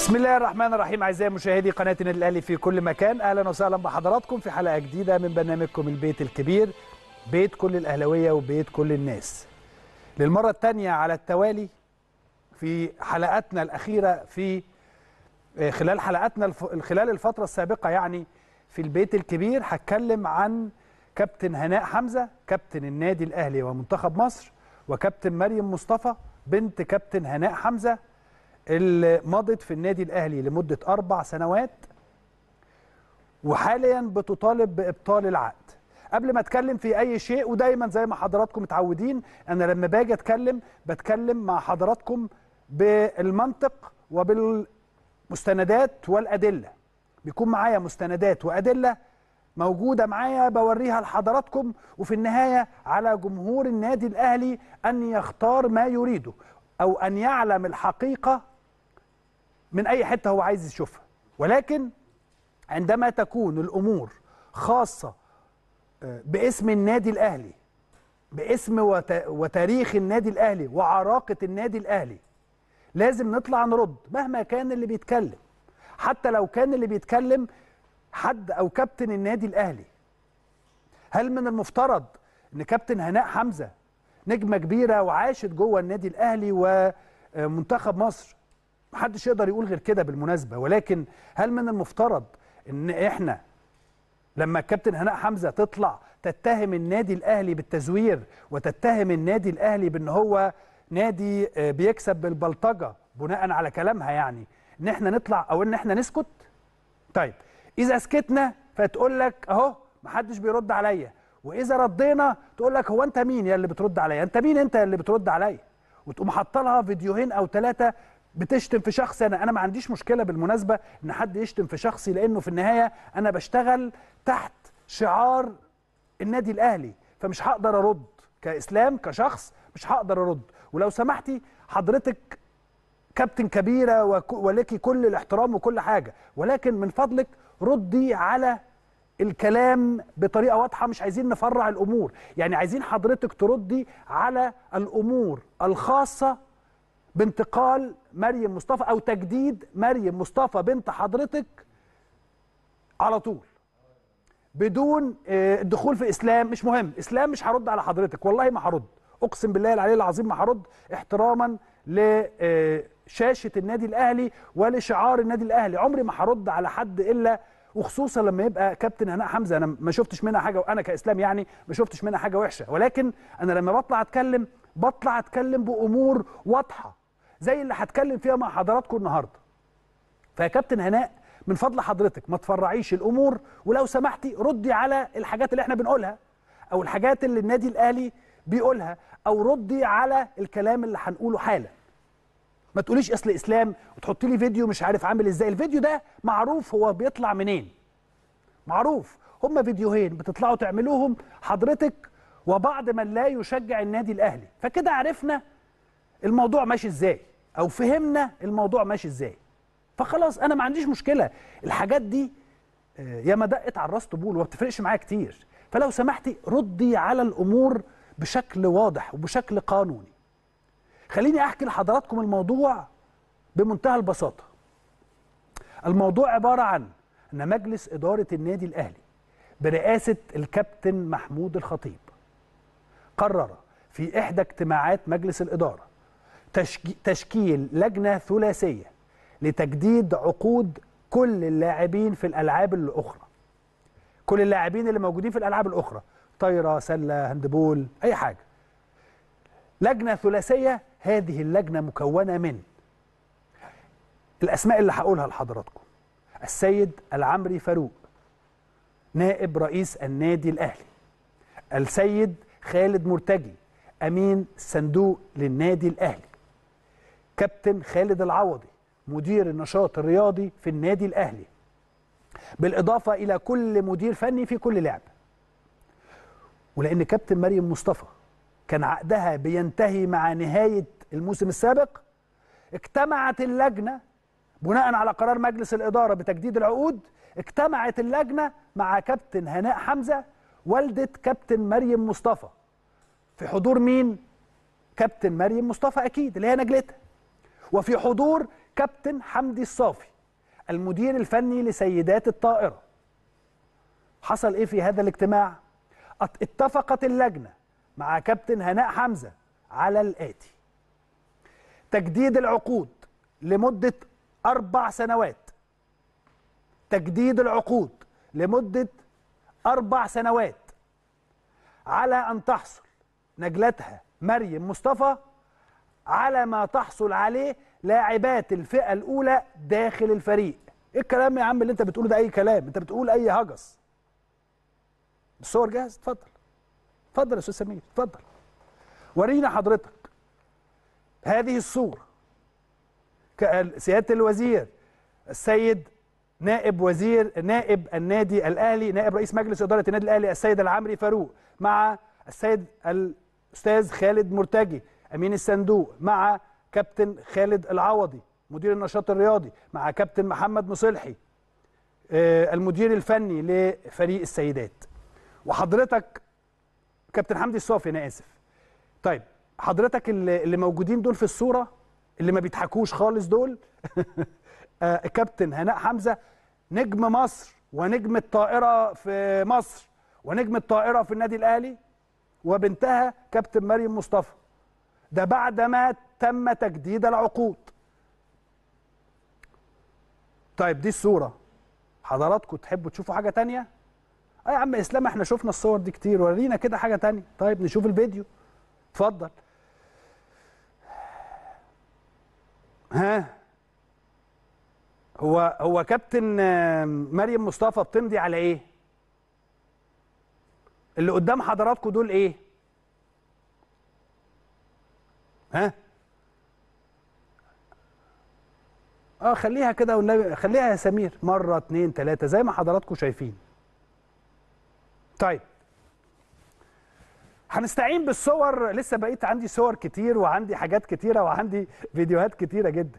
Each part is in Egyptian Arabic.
بسم الله الرحمن الرحيم اعزائي مشاهدي قناه النادي الاهلي في كل مكان اهلا وسهلا بحضراتكم في حلقه جديده من برنامجكم البيت الكبير بيت كل الاهلاويه وبيت كل الناس للمره الثانيه على التوالي في حلقاتنا الاخيره في خلال حلقاتنا الف... خلال الفتره السابقه يعني في البيت الكبير هتكلم عن كابتن هناء حمزه كابتن النادي الاهلي ومنتخب مصر وكابتن مريم مصطفى بنت كابتن هناء حمزه اللي مضت في النادي الاهلي لمده اربع سنوات وحاليا بتطالب بابطال العقد قبل ما اتكلم في اي شيء ودايما زي ما حضراتكم متعودين انا لما باجي اتكلم بتكلم مع حضراتكم بالمنطق وبالمستندات والادله بيكون معايا مستندات وادله موجوده معايا بوريها لحضراتكم وفي النهايه على جمهور النادي الاهلي ان يختار ما يريده او ان يعلم الحقيقه من اي حته هو عايز يشوفها ولكن عندما تكون الامور خاصه باسم النادي الاهلي باسم وتاريخ النادي الاهلي وعراقه النادي الاهلي لازم نطلع نرد مهما كان اللي بيتكلم حتى لو كان اللي بيتكلم حد او كابتن النادي الاهلي هل من المفترض ان كابتن هناء حمزه نجمه كبيره وعاشت جوه النادي الاهلي ومنتخب مصر محدش يقدر يقول غير كده بالمناسبه ولكن هل من المفترض ان احنا لما الكابتن هناء حمزه تطلع تتهم النادي الاهلي بالتزوير وتتهم النادي الاهلي بان هو نادي بيكسب بالبلطجه بناء على كلامها يعني ان احنا نطلع او ان احنا نسكت طيب اذا سكتنا فتقول لك اهو محدش بيرد عليا واذا ردينا تقول لك هو انت مين يا اللي بترد عليا انت مين انت اللي بترد عليا وتقوم حاطه لها فيديوهين او ثلاثه بتشتم في شخص انا انا ما عنديش مشكله بالمناسبه ان حد يشتم في شخصي لانه في النهايه انا بشتغل تحت شعار النادي الاهلي فمش هقدر ارد كاسلام كشخص مش هقدر ارد ولو سمحتي حضرتك كابتن كبيره ولك كل الاحترام وكل حاجه ولكن من فضلك ردي على الكلام بطريقه واضحه مش عايزين نفرع الامور يعني عايزين حضرتك تردي على الامور الخاصه بانتقال مريم مصطفى او تجديد مريم مصطفى بنت حضرتك على طول بدون الدخول في اسلام مش مهم اسلام مش هرد على حضرتك والله ما هرد اقسم بالله العلي العظيم ما هرد احتراما لشاشه النادي الاهلي ولشعار النادي الاهلي عمري ما هرد على حد الا وخصوصا لما يبقى كابتن هناء حمزه انا ما شفتش منها حاجه وانا كاسلام يعني ما شفتش منها حاجه وحشه ولكن انا لما بطلع اتكلم بطلع اتكلم بامور واضحه زي اللي هتكلم فيها مع حضراتكم النهارده فيا كابتن هناء من فضل حضرتك ما تفرعيش الامور ولو سمحتي ردي على الحاجات اللي احنا بنقولها او الحاجات اللي النادي الاهلي بيقولها او ردي على الكلام اللي هنقوله حالا ما تقوليش اصل اسلام وتحطي لي فيديو مش عارف عامل ازاي الفيديو ده معروف هو بيطلع منين معروف هما فيديوهين بتطلعوا تعملوهم حضرتك وبعض من لا يشجع النادي الاهلي فكده عرفنا الموضوع ماشي ازاي او فهمنا الموضوع ماشي ازاي فخلاص انا ما عنديش مشكله الحاجات دي يا ما دقت على الراس طبول وما بتفرقش معايا كتير فلو سمحتي ردي على الامور بشكل واضح وبشكل قانوني خليني احكي لحضراتكم الموضوع بمنتهى البساطه الموضوع عباره عن ان مجلس اداره النادي الاهلي برئاسه الكابتن محمود الخطيب قرر في احدى اجتماعات مجلس الاداره تشكيل لجنه ثلاثيه لتجديد عقود كل اللاعبين في الالعاب الاخرى كل اللاعبين اللي موجودين في الالعاب الاخرى طايره سله هندبول اي حاجه لجنه ثلاثيه هذه اللجنه مكونه من الاسماء اللي هقولها لحضراتكم السيد العمري فاروق نائب رئيس النادي الاهلي السيد خالد مرتجي امين صندوق للنادي الاهلي كابتن خالد العوضي مدير النشاط الرياضي في النادي الاهلي بالاضافه الى كل مدير فني في كل لعبه ولان كابتن مريم مصطفى كان عقدها بينتهي مع نهايه الموسم السابق اجتمعت اللجنه بناء على قرار مجلس الاداره بتجديد العقود اجتمعت اللجنه مع كابتن هناء حمزه والده كابتن مريم مصطفى في حضور مين كابتن مريم مصطفى اكيد اللي هي نجلتها وفي حضور كابتن حمدي الصافي المدير الفني لسيدات الطائرة حصل ايه في هذا الاجتماع ات- اتفقت اللجنة مع كابتن هناء حمزة على الآتي تجديد العقود لمدة أربع سنوات تجديد العقود لمدة أربع سنوات على أن تحصل نجلتها مريم مصطفى على ما تحصل عليه لاعبات الفئة الأولى داخل الفريق إيه الكلام يا عم اللي أنت بتقوله ده أي كلام أنت بتقول أي هجس الصور جاهز اتفضل اتفضل يا أستاذ سمير اتفضل ورينا حضرتك هذه الصورة ك- سيادة الوزير السيد نائب وزير نائب النادي الاهلي نائب رئيس مجلس اداره النادي الاهلي السيد العمري فاروق مع السيد الاستاذ خالد مرتجي امين الصندوق مع كابتن خالد العوضي مدير النشاط الرياضي مع كابتن محمد مصلحي آه، المدير الفني لفريق السيدات وحضرتك كابتن حمدي الصافي انا اسف طيب حضرتك اللي اللي موجودين دول في الصوره اللي ما بيضحكوش خالص دول آه، كابتن هناء حمزه نجم مصر ونجم الطائره في مصر ونجم الطائره في النادي الاهلي وبنتها كابتن مريم مصطفى ده بعدما تم تجديد العقود طيب دي الصوره حضراتكم تحبوا تشوفوا حاجه تانية اه يا عم اسلام احنا شفنا الصور دي كتير ورينا كده حاجه تانية طيب نشوف الفيديو اتفضل ها هو هو كابتن آه، مريم مصطفى بتمضي على ايه اللي قدام حضراتكم دول ايه ها اه خليها كده والنبي خليها يا سمير مره اتنين تلاته زي ما حضراتكم شايفين طيب هنستعين بالصور لسه بقيت عندي صور كتير وعندي حاجات كتيره وعندي فيديوهات كتيره جدا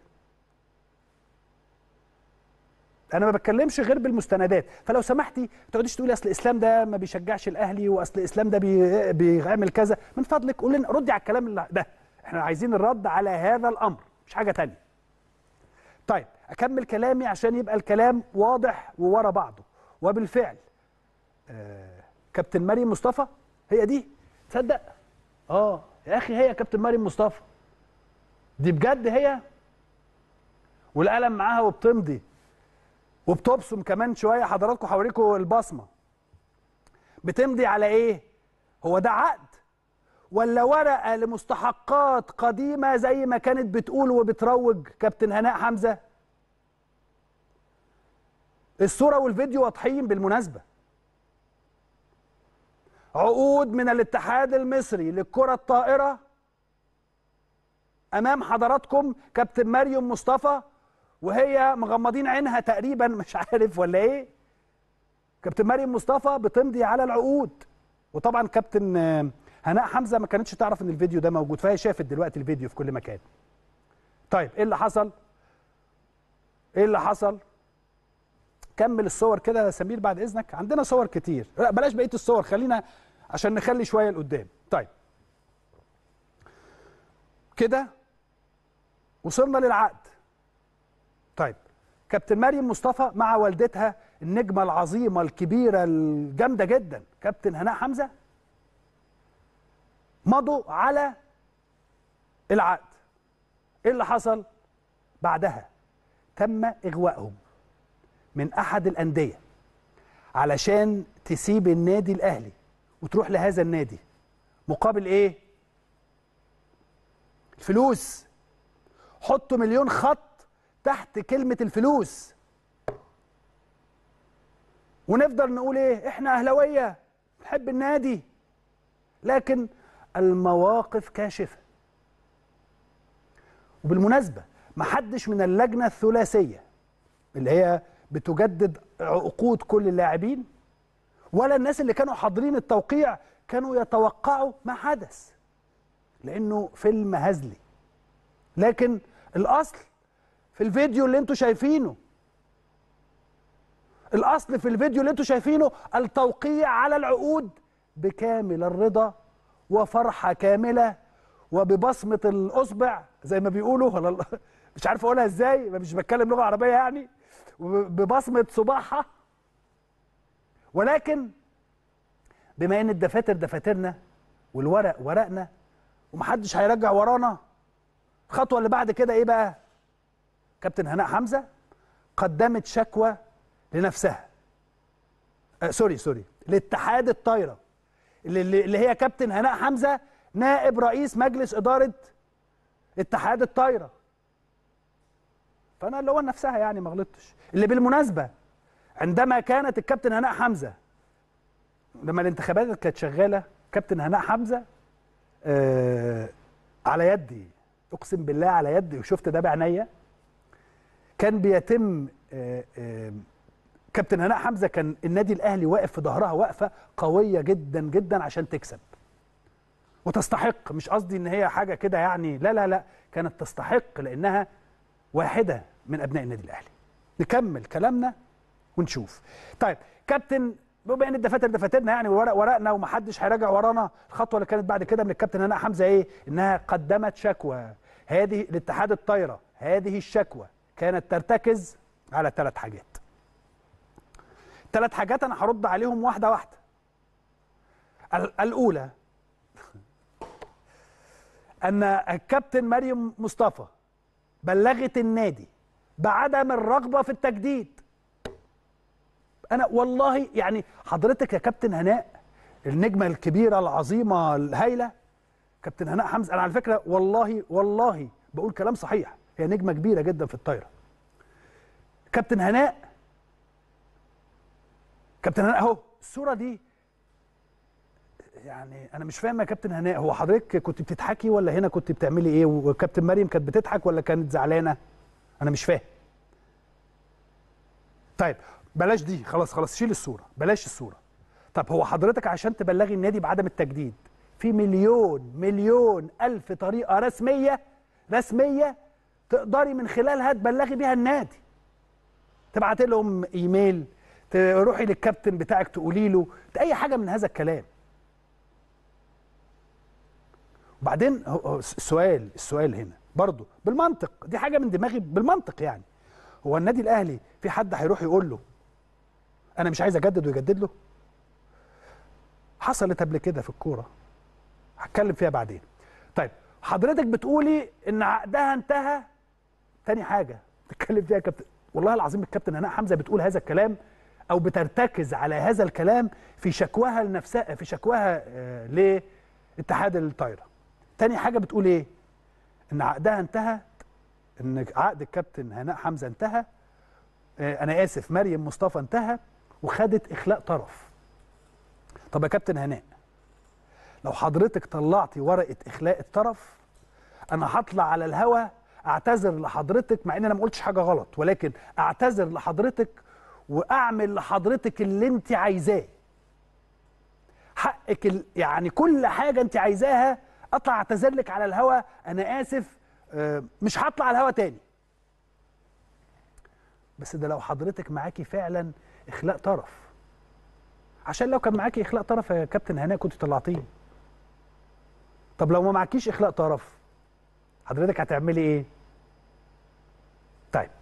انا ما بتكلمش غير بالمستندات فلو سمحتي ما تقعديش تقولي اصل الاسلام ده ما بيشجعش الاهلي واصل الاسلام ده بي- بيعمل كذا من فضلك قولي لنا ردي على الكلام اللي ده احنا عايزين الرد على هذا الامر مش حاجه تانية طيب اكمل كلامي عشان يبقى الكلام واضح وورا بعضه وبالفعل آه كابتن مريم مصطفى هي دي تصدق اه يا اخي هي كابتن مريم مصطفى دي بجد هي والقلم معاها وبتمضي وبتبصم كمان شويه حضراتكم هوريكم البصمه بتمضي على ايه هو ده عقد ولا ورقه لمستحقات قديمه زي ما كانت بتقول وبتروج كابتن هناء حمزه الصوره والفيديو واضحين بالمناسبه عقود من الاتحاد المصري للكره الطائره امام حضراتكم كابتن مريم مصطفى وهي مغمضين عينها تقريبا مش عارف ولا ايه كابتن مريم مصطفى بتمضي على العقود وطبعا كابتن آه، هناء حمزه ما كانتش تعرف ان الفيديو ده موجود فهي شافت دلوقتي الفيديو في كل مكان طيب ايه اللي حصل ايه اللي حصل كمل الصور كده يا سمير بعد اذنك عندنا صور كتير لا بلاش بقيه الصور خلينا عشان نخلي شويه لقدام طيب كده وصلنا للعقد طيب كابتن مريم مصطفى مع والدتها النجمه العظيمه الكبيره الجامده جدا كابتن هناء حمزه مضوا على العقد ايه اللي حصل بعدها تم اغوائهم من احد الانديه علشان تسيب النادي الاهلي وتروح لهذا النادي مقابل ايه الفلوس حطوا مليون خط تحت كلمه الفلوس ونفضل نقول ايه احنا اهلاويه بنحب النادي لكن المواقف كاشفه وبالمناسبه محدش من اللجنه الثلاثيه اللي هي بتجدد عقود كل اللاعبين ولا الناس اللي كانوا حاضرين التوقيع كانوا يتوقعوا ما حدث لانه فيلم هزلي لكن الاصل في الفيديو اللي انتوا شايفينه الاصل في الفيديو اللي انتوا شايفينه التوقيع على العقود بكامل الرضا وفرحه كامله وببصمه الاصبع زي ما بيقولوا ولا ال- مش عارف اقولها ازاي مش بتكلم لغه عربيه يعني ببصمه صباعها ولكن بما ان الدفاتر دفاترنا والورق ورقنا ومحدش هيرجع ورانا الخطوه اللي بعد كده ايه بقى كابتن هناء حمزه قدمت شكوى لنفسها آه سوري سوري لاتحاد الطايره اللي, اللي هي كابتن هناء حمزه نائب رئيس مجلس اداره اتحاد الطايره فانا اللي هو نفسها يعني ما غلطتش اللي بالمناسبه عندما كانت الكابتن هناء حمزه لما الانتخابات كانت شغاله كابتن هناء حمزه آه على يدي اقسم بالله على يدي وشفت ده بعينيا كان بيتم آه آه كابتن هناء حمزه كان النادي الاهلي واقف في ظهرها وقفه قويه جدا جدا عشان تكسب وتستحق مش قصدي ان هي حاجه كده يعني لا لا لا كانت تستحق لانها واحده من ابناء النادي الاهلي نكمل كلامنا ونشوف طيب كابتن بما ان الدفاتر دفاترنا يعني ورق ورقنا ومحدش هيراجع ورانا الخطوه اللي كانت بعد كده من الكابتن هناء حمزه ايه انها قدمت شكوى هذه لاتحاد الطايره هذه الشكوى كانت ترتكز على ثلاث حاجات ثلاث حاجات انا هرد عليهم واحده واحده الاولى ان الكابتن مريم مصطفى بلغت النادي بعدم الرغبه في التجديد انا والله يعني حضرتك يا كابتن هناء النجمه الكبيره العظيمه الهايله كابتن هناء حمزه انا على فكره والله والله بقول كلام صحيح هي نجمه كبيره جدا في الطايره كابتن هناء كابتن هناء اهو الصوره دي يعني انا مش فاهم يا كابتن هناء هو حضرتك كنت بتضحكي ولا هنا كنت بتعملي ايه وكابتن مريم كانت بتضحك ولا كانت زعلانه انا مش فاهم طيب بلاش دي خلاص خلاص شيل الصوره بلاش الصوره طب هو حضرتك عشان تبلغي النادي بعدم التجديد في مليون مليون الف طريقه رسميه رسميه تقدري من خلالها تبلغي بيها النادي تبعت لهم ايميل تروحي للكابتن بتاعك تقولي له اي حاجه من هذا الكلام وبعدين السؤال السؤال هنا برضه بالمنطق دي حاجه من دماغي بالمنطق يعني هو النادي الاهلي في حد هيروح يقول له انا مش عايز اجدد ويجدد له حصلت قبل كده في الكوره هتكلم فيها بعدين طيب حضرتك بتقولي ان عقدها انتهى تاني حاجه تتكلم فيها كابتن والله العظيم الكابتن هناء حمزه بتقول هذا الكلام او بترتكز على هذا الكلام في شكواها لنفسها في شكواها آه لاتحاد الطايره تاني حاجه بتقول ايه ان عقدها انتهى ان عقد الكابتن هناء حمزه انتهى آه انا اسف مريم مصطفى انتهى وخدت اخلاء طرف طب يا كابتن هناء لو حضرتك طلعتي ورقه اخلاء الطرف انا هطلع على الهوا اعتذر لحضرتك مع ان انا ما قلتش حاجه غلط ولكن اعتذر لحضرتك واعمل لحضرتك اللي انت عايزاه حقك ال... يعني كل حاجه انت عايزاها اطلع اعتذر لك على الهوا انا اسف آه مش هطلع على الهوا تاني بس ده لو حضرتك معاكي فعلا اخلاء طرف عشان لو كان معاكي اخلاء طرف يا كابتن هناء كنت طلعتيه طب لو ما معكيش اخلاء طرف حضرتك هتعملي ايه طيب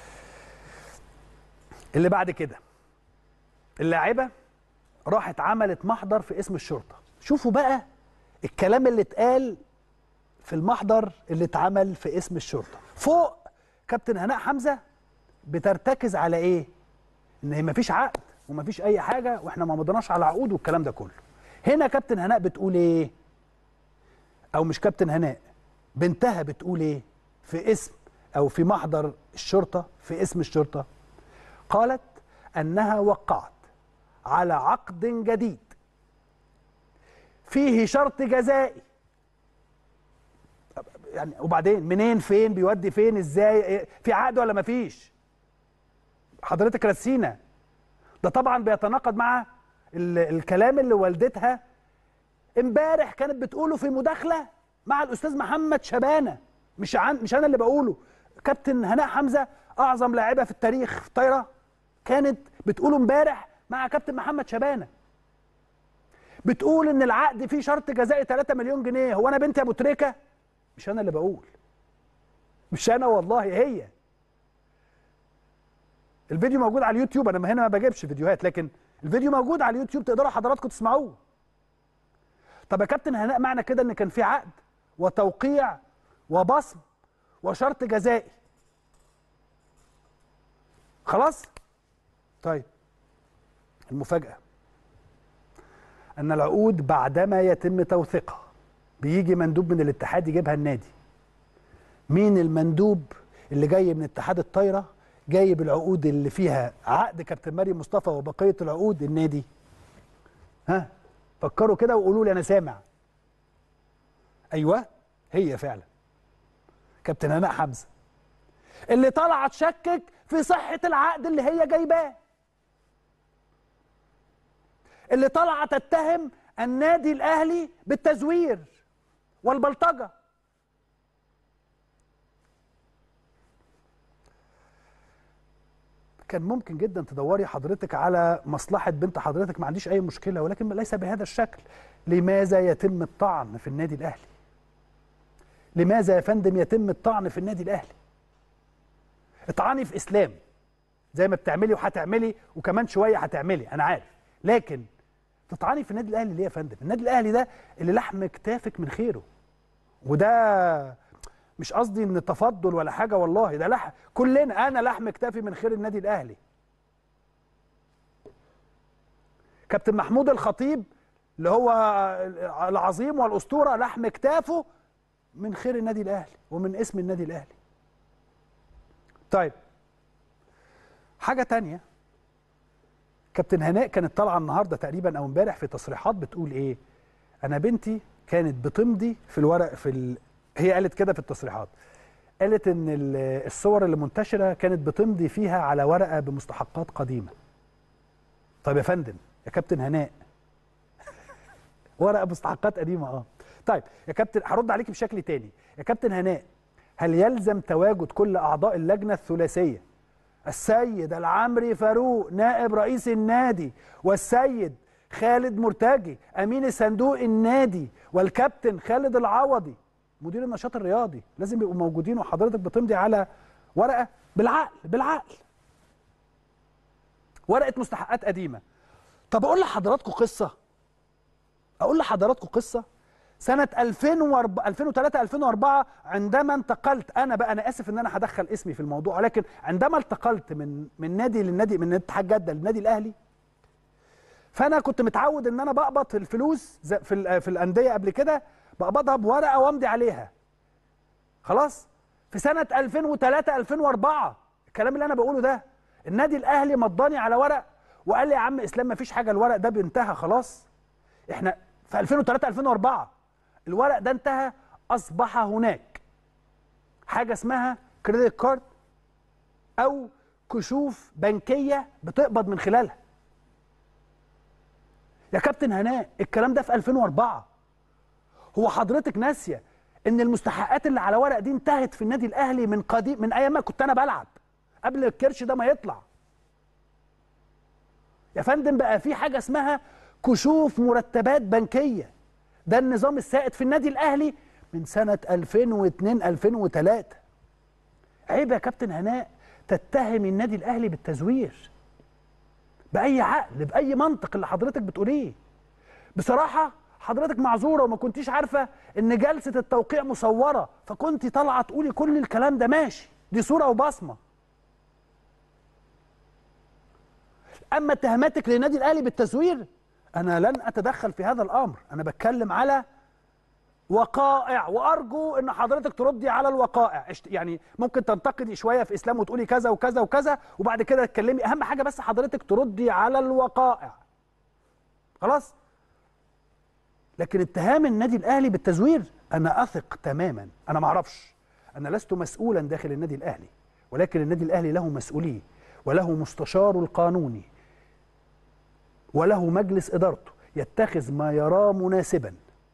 اللي بعد كده اللاعبه راحت عملت محضر في اسم الشرطه شوفوا بقى الكلام اللي اتقال في المحضر اللي اتعمل في اسم الشرطه فوق كابتن هناء حمزه بترتكز على ايه ان مفيش عقد ومفيش اي حاجه واحنا ما مضيناش على عقود والكلام ده كله هنا كابتن هناء بتقول ايه او مش كابتن هناء بنتها بتقول ايه في اسم او في محضر الشرطه في اسم الشرطه قالت انها وقعت على عقد جديد فيه شرط جزائي يعني وبعدين منين فين بيودي فين ازاي في عقد ولا مفيش حضرتك رسينا ده طبعا بيتناقض مع الكلام اللي والدتها امبارح كانت بتقوله في مداخله مع الاستاذ محمد شبانه مش عن مش انا اللي بقوله كابتن هناء حمزه اعظم لاعبه في التاريخ في الطايره كانت بتقوله امبارح مع كابتن محمد شبانه بتقول ان العقد فيه شرط جزائي 3 مليون جنيه هو انا بنتي ابو تريكه مش انا اللي بقول مش انا والله هي الفيديو موجود على اليوتيوب انا هنا ما بجيبش فيديوهات لكن الفيديو موجود على اليوتيوب تقدروا حضراتكم تسمعوه طب يا كابتن هناء معنى كده ان كان في عقد وتوقيع وبصم وشرط جزائي خلاص طيب المفاجأة أن العقود بعدما يتم توثيقها بيجي مندوب من الاتحاد يجيبها النادي مين المندوب اللي جاي من اتحاد الطايرة جايب العقود اللي فيها عقد كابتن مريم مصطفى وبقية العقود النادي ها فكروا كده وقولوا لي أنا سامع أيوه هي فعلا كابتن هناء حمزة اللي طالعة تشكك في صحة العقد اللي هي جايباه اللي طالعة تتهم النادي الأهلي بالتزوير والبلطجة كان ممكن جدا تدوري حضرتك على مصلحة بنت حضرتك ما عنديش أي مشكلة ولكن ليس بهذا الشكل لماذا يتم الطعن في النادي الأهلي لماذا يا فندم يتم الطعن في النادي الأهلي اطعني في إسلام زي ما بتعملي وهتعملي وكمان شوية هتعملي أنا عارف لكن تطعني في النادي الاهلي ليه يا فندم؟ النادي الاهلي ده اللي لحم كتافك من خيره. وده مش قصدي ان تفضل ولا حاجه والله ده لحم كلنا انا لحم كتافي من خير النادي الاهلي. كابتن محمود الخطيب اللي هو العظيم والاسطوره لحم كتافه من خير النادي الاهلي ومن اسم النادي الاهلي. طيب حاجه تانية كابتن هناء كانت طالعه النهارده تقريبا او امبارح في تصريحات بتقول ايه انا بنتي كانت بتمضي في الورق في ال... هي قالت كده في التصريحات قالت ان الصور اللي منتشره كانت بتمضي فيها على ورقه بمستحقات قديمه طيب يا فندم يا كابتن هناء ورقه مستحقات قديمه اه طيب يا كابتن هرد عليك بشكل تاني يا كابتن هناء هل يلزم تواجد كل اعضاء اللجنه الثلاثيه السيد العمري فاروق نائب رئيس النادي والسيد خالد مرتجي امين صندوق النادي والكابتن خالد العوضي مدير النشاط الرياضي لازم يبقوا موجودين وحضرتك بتمضي على ورقه بالعقل بالعقل ورقه مستحقات قديمه طب اقول لحضراتكم قصه اقول لحضراتكم قصه سنة 2004 2003 2004 عندما انتقلت انا بقى انا اسف ان انا هدخل اسمي في الموضوع ولكن عندما انتقلت من من نادي للنادي من اتحاد جدة للنادي الاهلي فانا كنت متعود ان انا بقبض الفلوس في في الانديه قبل كده بقبضها بورقه وامضي عليها خلاص في سنة 2003 2004 الكلام اللي انا بقوله ده النادي الاهلي مضاني على ورق وقال لي يا عم اسلام ما فيش حاجه الورق ده بينتهى خلاص احنا في 2003 2004 الورق ده انتهى اصبح هناك حاجه اسمها كريدت كارد او كشوف بنكيه بتقبض من خلالها يا كابتن هناء الكلام ده في 2004 هو حضرتك ناسيه ان المستحقات اللي على ورق دي انتهت في النادي الاهلي من قديم من ايام ما كنت انا بلعب قبل الكرش ده ما يطلع يا فندم بقى في حاجه اسمها كشوف مرتبات بنكيه ده النظام السائد في النادي الاهلي من سنه 2002 2003 عيب يا كابتن هناء تتهم النادي الاهلي بالتزوير باي عقل باي منطق اللي حضرتك بتقوليه بصراحه حضرتك معذوره وما كنتيش عارفه ان جلسه التوقيع مصوره فكنت طالعه تقولي كل الكلام ده ماشي دي صوره وبصمه اما اتهاماتك للنادي الاهلي بالتزوير انا لن اتدخل في هذا الامر انا بتكلم على وقائع وارجو ان حضرتك تردي على الوقائع يعني ممكن تنتقدي شويه في اسلام وتقولي كذا وكذا وكذا وبعد كده تتكلمي اهم حاجه بس حضرتك تردي على الوقائع خلاص لكن اتهام النادي الاهلي بالتزوير انا اثق تماما انا ما اعرفش انا لست مسؤولا داخل النادي الاهلي ولكن النادي الاهلي له مسؤوليه وله مستشاره القانوني وله مجلس ادارته يتخذ ما يراه مناسبا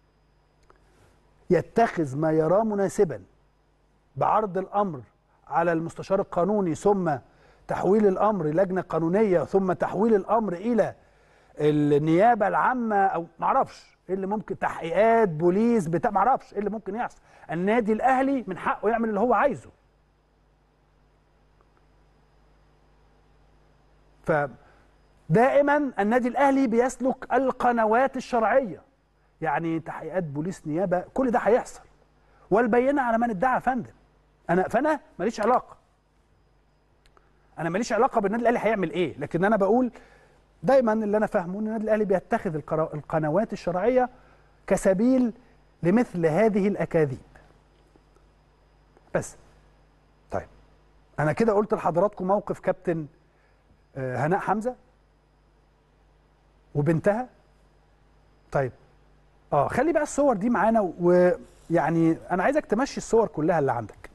يتخذ ما يراه مناسبا بعرض الامر على المستشار القانوني ثم تحويل الامر لجنه قانونيه ثم تحويل الامر الى النيابه العامه او معرفش ايه اللي ممكن تحقيقات بوليس بتاع معرفش ايه اللي ممكن يحصل النادي الاهلي من حقه يعمل اللي هو عايزه فدائما النادي الاهلي بيسلك القنوات الشرعيه يعني تحقيقات بوليس نيابه كل ده هيحصل والبينه على من ادعى يا فندم انا فانا ماليش علاقه انا ماليش علاقه بالنادي الاهلي هيعمل ايه لكن انا بقول دايما اللي انا فاهمه ان النادي الاهلي بيتخذ القرا- القنوات الشرعيه كسبيل لمثل هذه الاكاذيب بس طيب انا كده قلت لحضراتكم موقف كابتن آه، هناء حمزه وبنتها طيب اه خلي بقى الصور دي معانا ويعني انا عايزك تمشي الصور كلها اللي عندك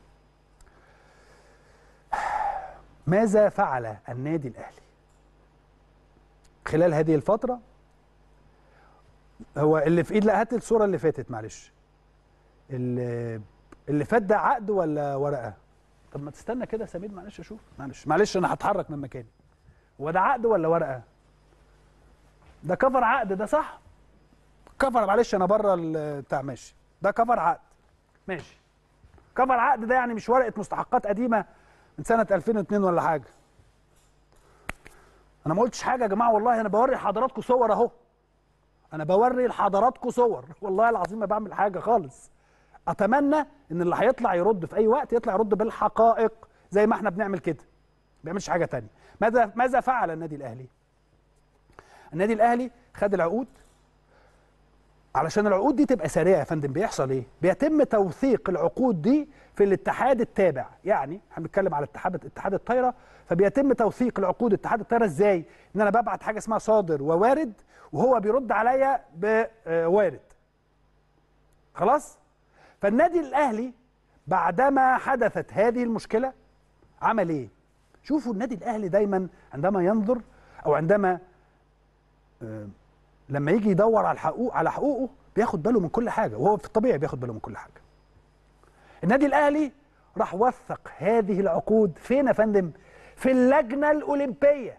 ماذا فعل النادي الاهلي خلال هذه الفتره هو اللي في ايد لا هات الصوره اللي فاتت معلش اللي اللي فات ده عقد ولا ورقه طب ما تستنى كده يا سمير معلش اشوف معلش معلش انا هتحرك من مكاني هو ده عقد ولا ورقه ده كفر عقد ده صح كفر معلش انا بره ال- بتاع ماشي ده كفر عقد ماشي كفر عقد ده يعني مش ورقه مستحقات قديمه من سنه 2002 ولا حاجه انا ما قلتش حاجه يا جماعه والله انا بوري لحضراتكم صور اهو انا بوري لحضراتكم صور والله العظيم ما بعمل حاجه خالص اتمنى ان اللي هيطلع يرد في اي وقت يطلع يرد بالحقائق زي ما احنا بنعمل كده ما بيعملش حاجه تانية ماذا ماذا فعل النادي الاهلي النادي الاهلي خد العقود علشان العقود دي تبقى سريعه يا فندم بيحصل ايه بيتم توثيق العقود دي في الاتحاد التابع يعني احنا بنتكلم على اتحاد اتحاد الطايره فبيتم توثيق العقود اتحاد الطايره ازاي ان انا ببعت حاجه اسمها صادر ووارد وهو بيرد عليا بوارد خلاص فالنادي الاهلي بعدما حدثت هذه المشكله عمل ايه شوفوا النادي الاهلي دايما عندما ينظر او عندما آه، لما يجي يدور على الحقوق على حقوقه بياخد باله من كل حاجه وهو في الطبيعي بياخد باله من كل حاجه النادي الاهلي راح وثق هذه العقود فين يا فندم في اللجنه الاولمبيه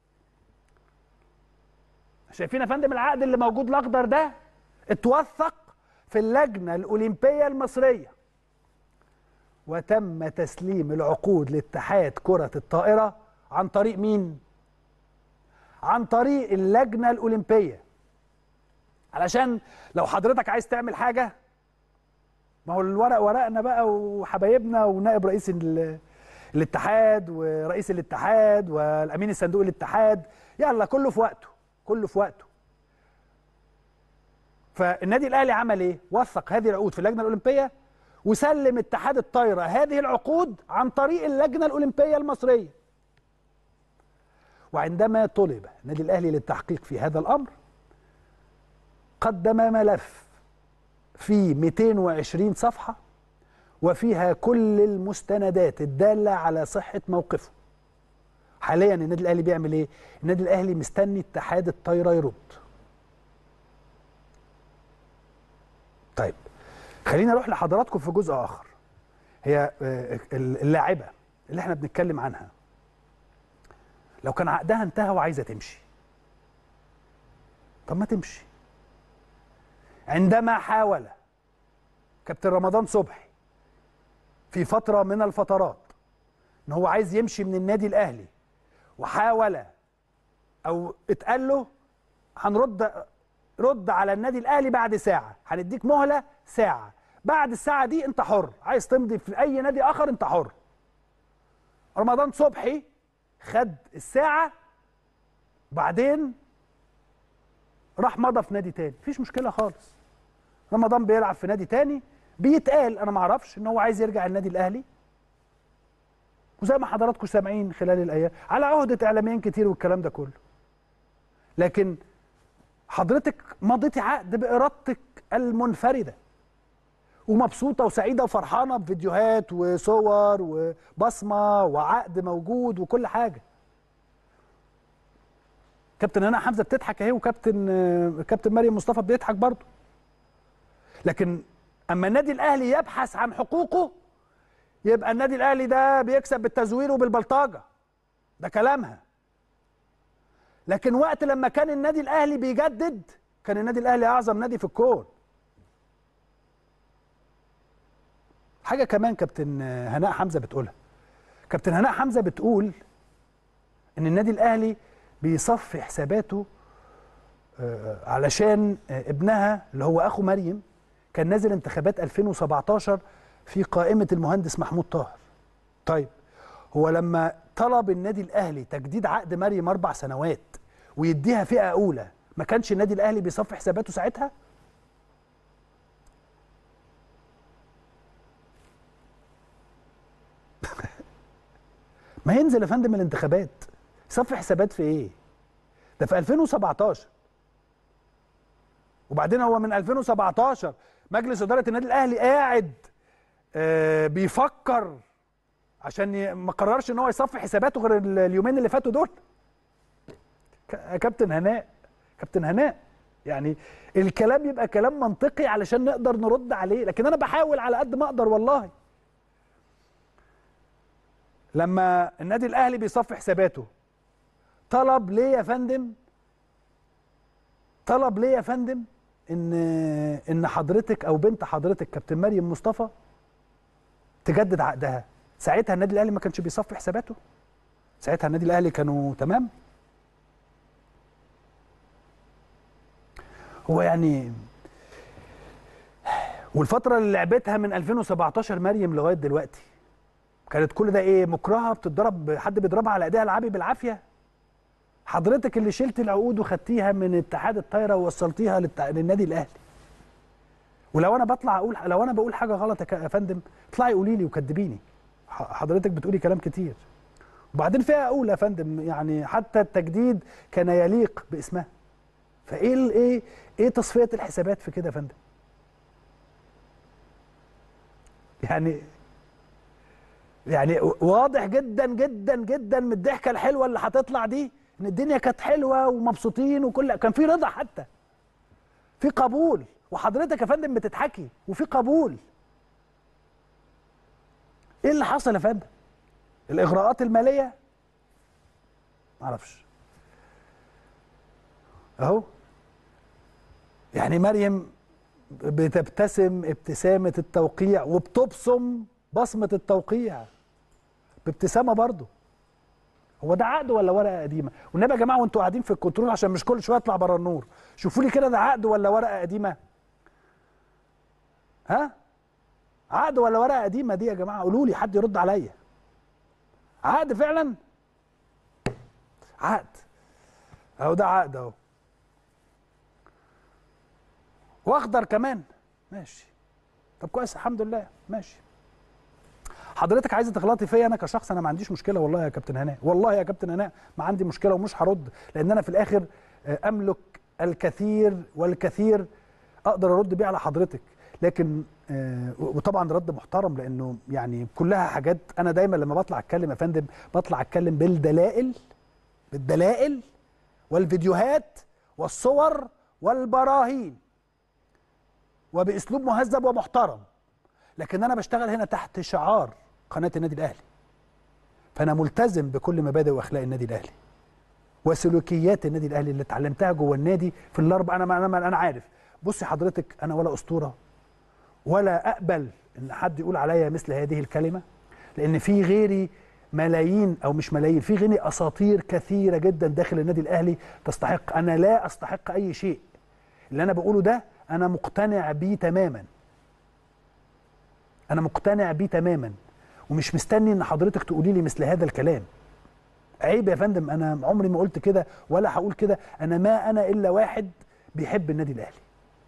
شايفين يا فندم العقد اللي موجود الاخضر ده اتوثق في اللجنه الاولمبيه المصريه وتم تسليم العقود لاتحاد كره الطائره عن طريق مين عن طريق اللجنه الاولمبيه علشان لو حضرتك عايز تعمل حاجه ما هو الورق ورقنا بقى وحبايبنا ونائب رئيس ال- الاتحاد ورئيس الاتحاد والامين الصندوق الاتحاد يلا كله في وقته كله في وقته فالنادي الاهلي عمل ايه وثق هذه العقود في اللجنه الاولمبيه وسلم اتحاد الطايره هذه العقود عن طريق اللجنه الاولمبيه المصريه وعندما طلب النادي الاهلي للتحقيق في هذا الامر قدم ملف في 220 صفحه وفيها كل المستندات الداله على صحه موقفه حاليا النادي الاهلي بيعمل ايه النادي الاهلي مستني اتحاد الطايره يرد طيب خلينا نروح لحضراتكم في جزء اخر هي آه، اللاعبه اللي احنا بنتكلم عنها لو كان عقدها انتهى وعايزه تمشي طب ما تمشي عندما حاول كابتن رمضان صبحي في فتره من الفترات ان هو عايز يمشي من النادي الاهلي وحاول او اتقال له هنرد رد على النادي الاهلي بعد ساعه هنديك مهله ساعه بعد الساعه دي انت حر عايز تمضي في اي نادي اخر انت حر رمضان صبحي خد الساعه وبعدين راح مضى في نادي تاني مفيش مشكله خالص رمضان بيلعب في نادي تاني بيتقال انا ما اعرفش ان هو عايز يرجع النادي الاهلي وزي ما حضراتكم سامعين خلال الايام على عهده اعلاميين كتير والكلام ده كله لكن حضرتك مضيتي عقد بارادتك المنفرده ومبسوطه وسعيده وفرحانه بفيديوهات وصور وبصمه وعقد موجود وكل حاجه كابتن هنا حمزه بتضحك اهي وكابتن آه، كابتن مريم مصطفى بيضحك برضه لكن اما النادي الاهلي يبحث عن حقوقه يبقى النادي الاهلي ده بيكسب بالتزوير وبالبلطجه ده كلامها لكن وقت لما كان النادي الاهلي بيجدد كان النادي الاهلي اعظم نادي في الكون حاجه كمان كابتن هناء حمزه بتقولها كابتن هناء حمزه بتقول ان النادي الاهلي بيصفي حساباته آه، علشان آه، ابنها اللي هو اخو مريم كان نازل انتخابات 2017 في قائمه المهندس محمود طاهر طيب هو لما طلب النادي الاهلي تجديد عقد مريم اربع سنوات ويديها فئه اولى ما كانش النادي الاهلي بيصفي حساباته ساعتها ما ينزل يا فندم الانتخابات يصفي حسابات في ايه ده في 2017 وبعدين هو من 2017 مجلس اداره النادي الاهلي قاعد آه بيفكر عشان ي- ما قررش ان هو يصفي حساباته غير ال- اليومين اللي فاتوا دول ك- يا كابتن هناء كابتن هناء يعني الكلام يبقى كلام منطقي علشان نقدر نرد عليه لكن انا بحاول على قد ما اقدر والله لما النادي الاهلي بيصفي حساباته طلب ليه يا فندم طلب ليه يا فندم ان ان حضرتك او بنت حضرتك كابتن مريم مصطفى تجدد عقدها ساعتها النادي الاهلي ما كانش بيصفي حساباته ساعتها النادي الاهلي كانوا تمام هو يعني والفتره اللي لعبتها من 2017 مريم لغايه دلوقتي كانت كل ده ايه مكرهه بتضرب حد بيضربها على ايديها العابي بالعافيه حضرتك اللي شلت العقود وخدتيها من اتحاد الطايره ووصلتيها للت... للنادي الاهلي ولو انا بطلع اقول لو انا بقول حاجه غلط يا ك- يا فندم اطلعي قولي لي وكدبيني ح- حضرتك بتقولي كلام كتير وبعدين فيها اقول يا فندم يعني حتى التجديد كان يليق باسمها فايه ال- ايه ايه تصفيه الحسابات في كده يا فندم يعني يعني واضح جدا جدا جدا من الضحكه الحلوه اللي هتطلع دي ان الدنيا كانت حلوه ومبسوطين وكل كان في رضا حتى في قبول وحضرتك يا فندم بتضحكي وفي قبول ايه اللي حصل يا فندم الاغراءات الماليه معرفش اهو يعني مريم بتبتسم ابتسامه التوقيع وبتبصم بصمه التوقيع بابتسامه برضه هو ده عقد ولا ورقه قديمه والنبي يا جماعه وانتوا قاعدين في الكنترول عشان مش كل شويه اطلع بره النور شوفوا لي كده ده عقد ولا ورقه قديمه ها عقد ولا ورقه قديمه دي يا جماعه قولوا لي حد يرد عليا عقد فعلا عقد اهو ده عقد اهو واخضر كمان ماشي طب كويس الحمد لله ماشي حضرتك عايزه تغلطي فيا انا كشخص انا ما عنديش مشكله والله يا كابتن هناء والله يا كابتن هناء ما عندي مشكله ومش هرد لان انا في الاخر آه، املك الكثير والكثير اقدر ارد بيه على حضرتك لكن آه، وطبعا رد محترم لانه يعني كلها حاجات انا دايما لما بطلع اتكلم يا فندم بطلع اتكلم بالدلائل بالدلائل والفيديوهات والصور والبراهين وباسلوب مهذب ومحترم لكن انا بشتغل هنا تحت شعار قناه النادي الاهلي فانا ملتزم بكل مبادئ واخلاق النادي الاهلي وسلوكيات النادي الاهلي اللي اتعلمتها جوه النادي في الاربع انا انا انا عارف بصي حضرتك انا ولا اسطوره ولا اقبل ان حد يقول عليا مثل هذه الكلمه لان في غيري ملايين او مش ملايين في غيري اساطير كثيره جدا داخل النادي الاهلي تستحق انا لا استحق اي شيء اللي انا بقوله ده انا مقتنع بيه تماما انا مقتنع بيه تماما ومش مستني ان حضرتك تقولي لي مثل هذا الكلام عيب يا فندم انا عمري ما قلت كده ولا هقول كده انا ما انا الا واحد بيحب النادي الاهلي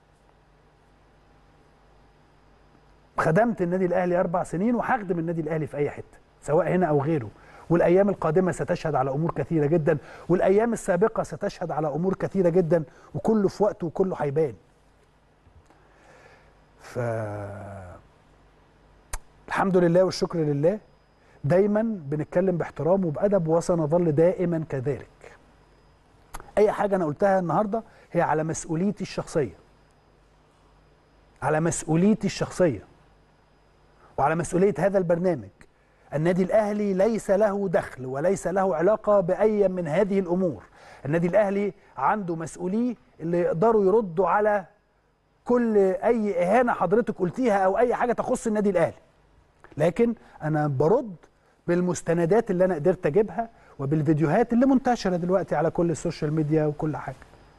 خدمت النادي الاهلي اربع سنين وهخدم النادي الاهلي في اي حته سواء هنا او غيره والايام القادمه ستشهد على امور كثيره جدا والايام السابقه ستشهد على امور كثيره جدا وكله في وقته وكله هيبان ف الحمد لله والشكر لله دايما بنتكلم باحترام وبادب وسنظل دائما كذلك اي حاجه انا قلتها النهارده هي على مسؤوليتي الشخصيه على مسؤوليتي الشخصيه وعلى مسؤوليه هذا البرنامج النادي الاهلي ليس له دخل وليس له علاقه باي من هذه الامور النادي الاهلي عنده مسؤوليه اللي يقدروا يردوا على كل اي اهانه حضرتك قلتيها او اي حاجه تخص النادي الاهلي لكن انا برد بالمستندات اللي انا قدرت اجيبها وبالفيديوهات اللي منتشره دلوقتي على كل السوشيال ميديا وكل حاجه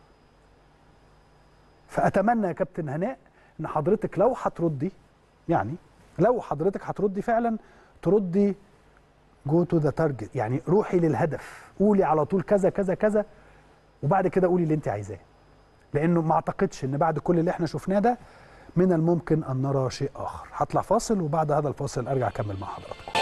فاتمنى يا كابتن هناء ان حضرتك لو هتردي يعني لو حضرتك هتردي فعلا تردي جو تو ذا تارجت يعني روحي للهدف قولي على طول كذا كذا كذا وبعد كده قولي اللي انت عايزاه لانه ما اعتقدش ان بعد كل اللي احنا شفناه ده من الممكن ان نرى شيء اخر هطلع فاصل وبعد هذا الفاصل ارجع اكمل مع حضراتكم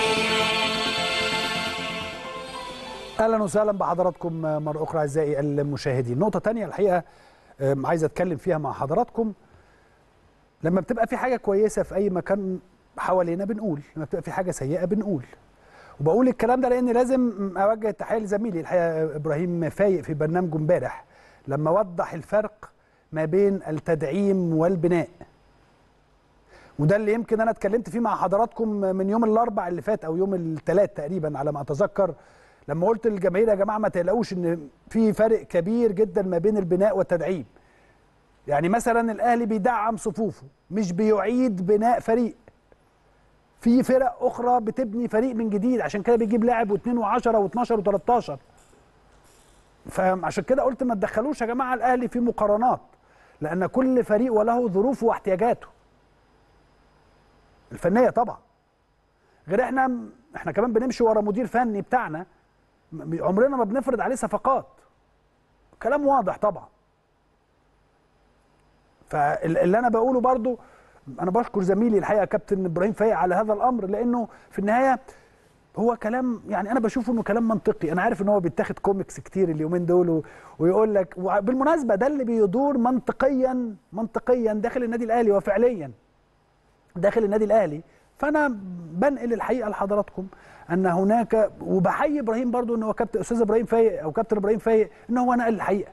اهلا وسهلا بحضراتكم مره اخرى اعزائي المشاهدين نقطه تانية الحقيقه أم، عايز اتكلم فيها مع حضراتكم لما بتبقى في حاجه كويسه في اي مكان حوالينا بنقول لما بتبقى في حاجه سيئه بنقول وبقول الكلام ده لان لازم اوجه التحيه لزميلي الحقيقه ابراهيم فايق في برنامجه امبارح لما وضح الفرق ما بين التدعيم والبناء وده اللي يمكن انا اتكلمت فيه مع حضراتكم من يوم الاربع اللي فات او يوم الثلاث تقريبا على ما اتذكر لما قلت للجماهير يا جماعه ما تقلقوش ان في فرق كبير جدا ما بين البناء والتدعيم يعني مثلا الاهلي بيدعم صفوفه مش بيعيد بناء فريق في فرق اخرى بتبني فريق من جديد عشان كده بيجيب لاعب واثنين و10 و12 و13 فعشان كده قلت ما تدخلوش يا جماعه الاهلي في مقارنات لان كل فريق وله ظروفه واحتياجاته الفنيه طبعا غير احنا احنا كمان بنمشي ورا مدير فني بتاعنا م- عمرنا ما بنفرض عليه صفقات كلام واضح طبعا فاللي انا بقوله برضو انا بشكر زميلي الحقيقه كابتن ابراهيم فايق على هذا الامر لانه في النهايه هو كلام يعني انا بشوفه انه كلام منطقي انا عارف ان هو بيتاخد كوميكس كتير اليومين دول و- ويقول لك وبالمناسبه ده اللي بيدور منطقيا منطقيا داخل النادي الاهلي وفعليا داخل النادي الاهلي فانا بنقل الحقيقه لحضراتكم ان هناك وبحيي ابراهيم برضو ان هو كابتن استاذ ابراهيم فايق او كابتن ابراهيم فايق ان هو نقل الحقيقه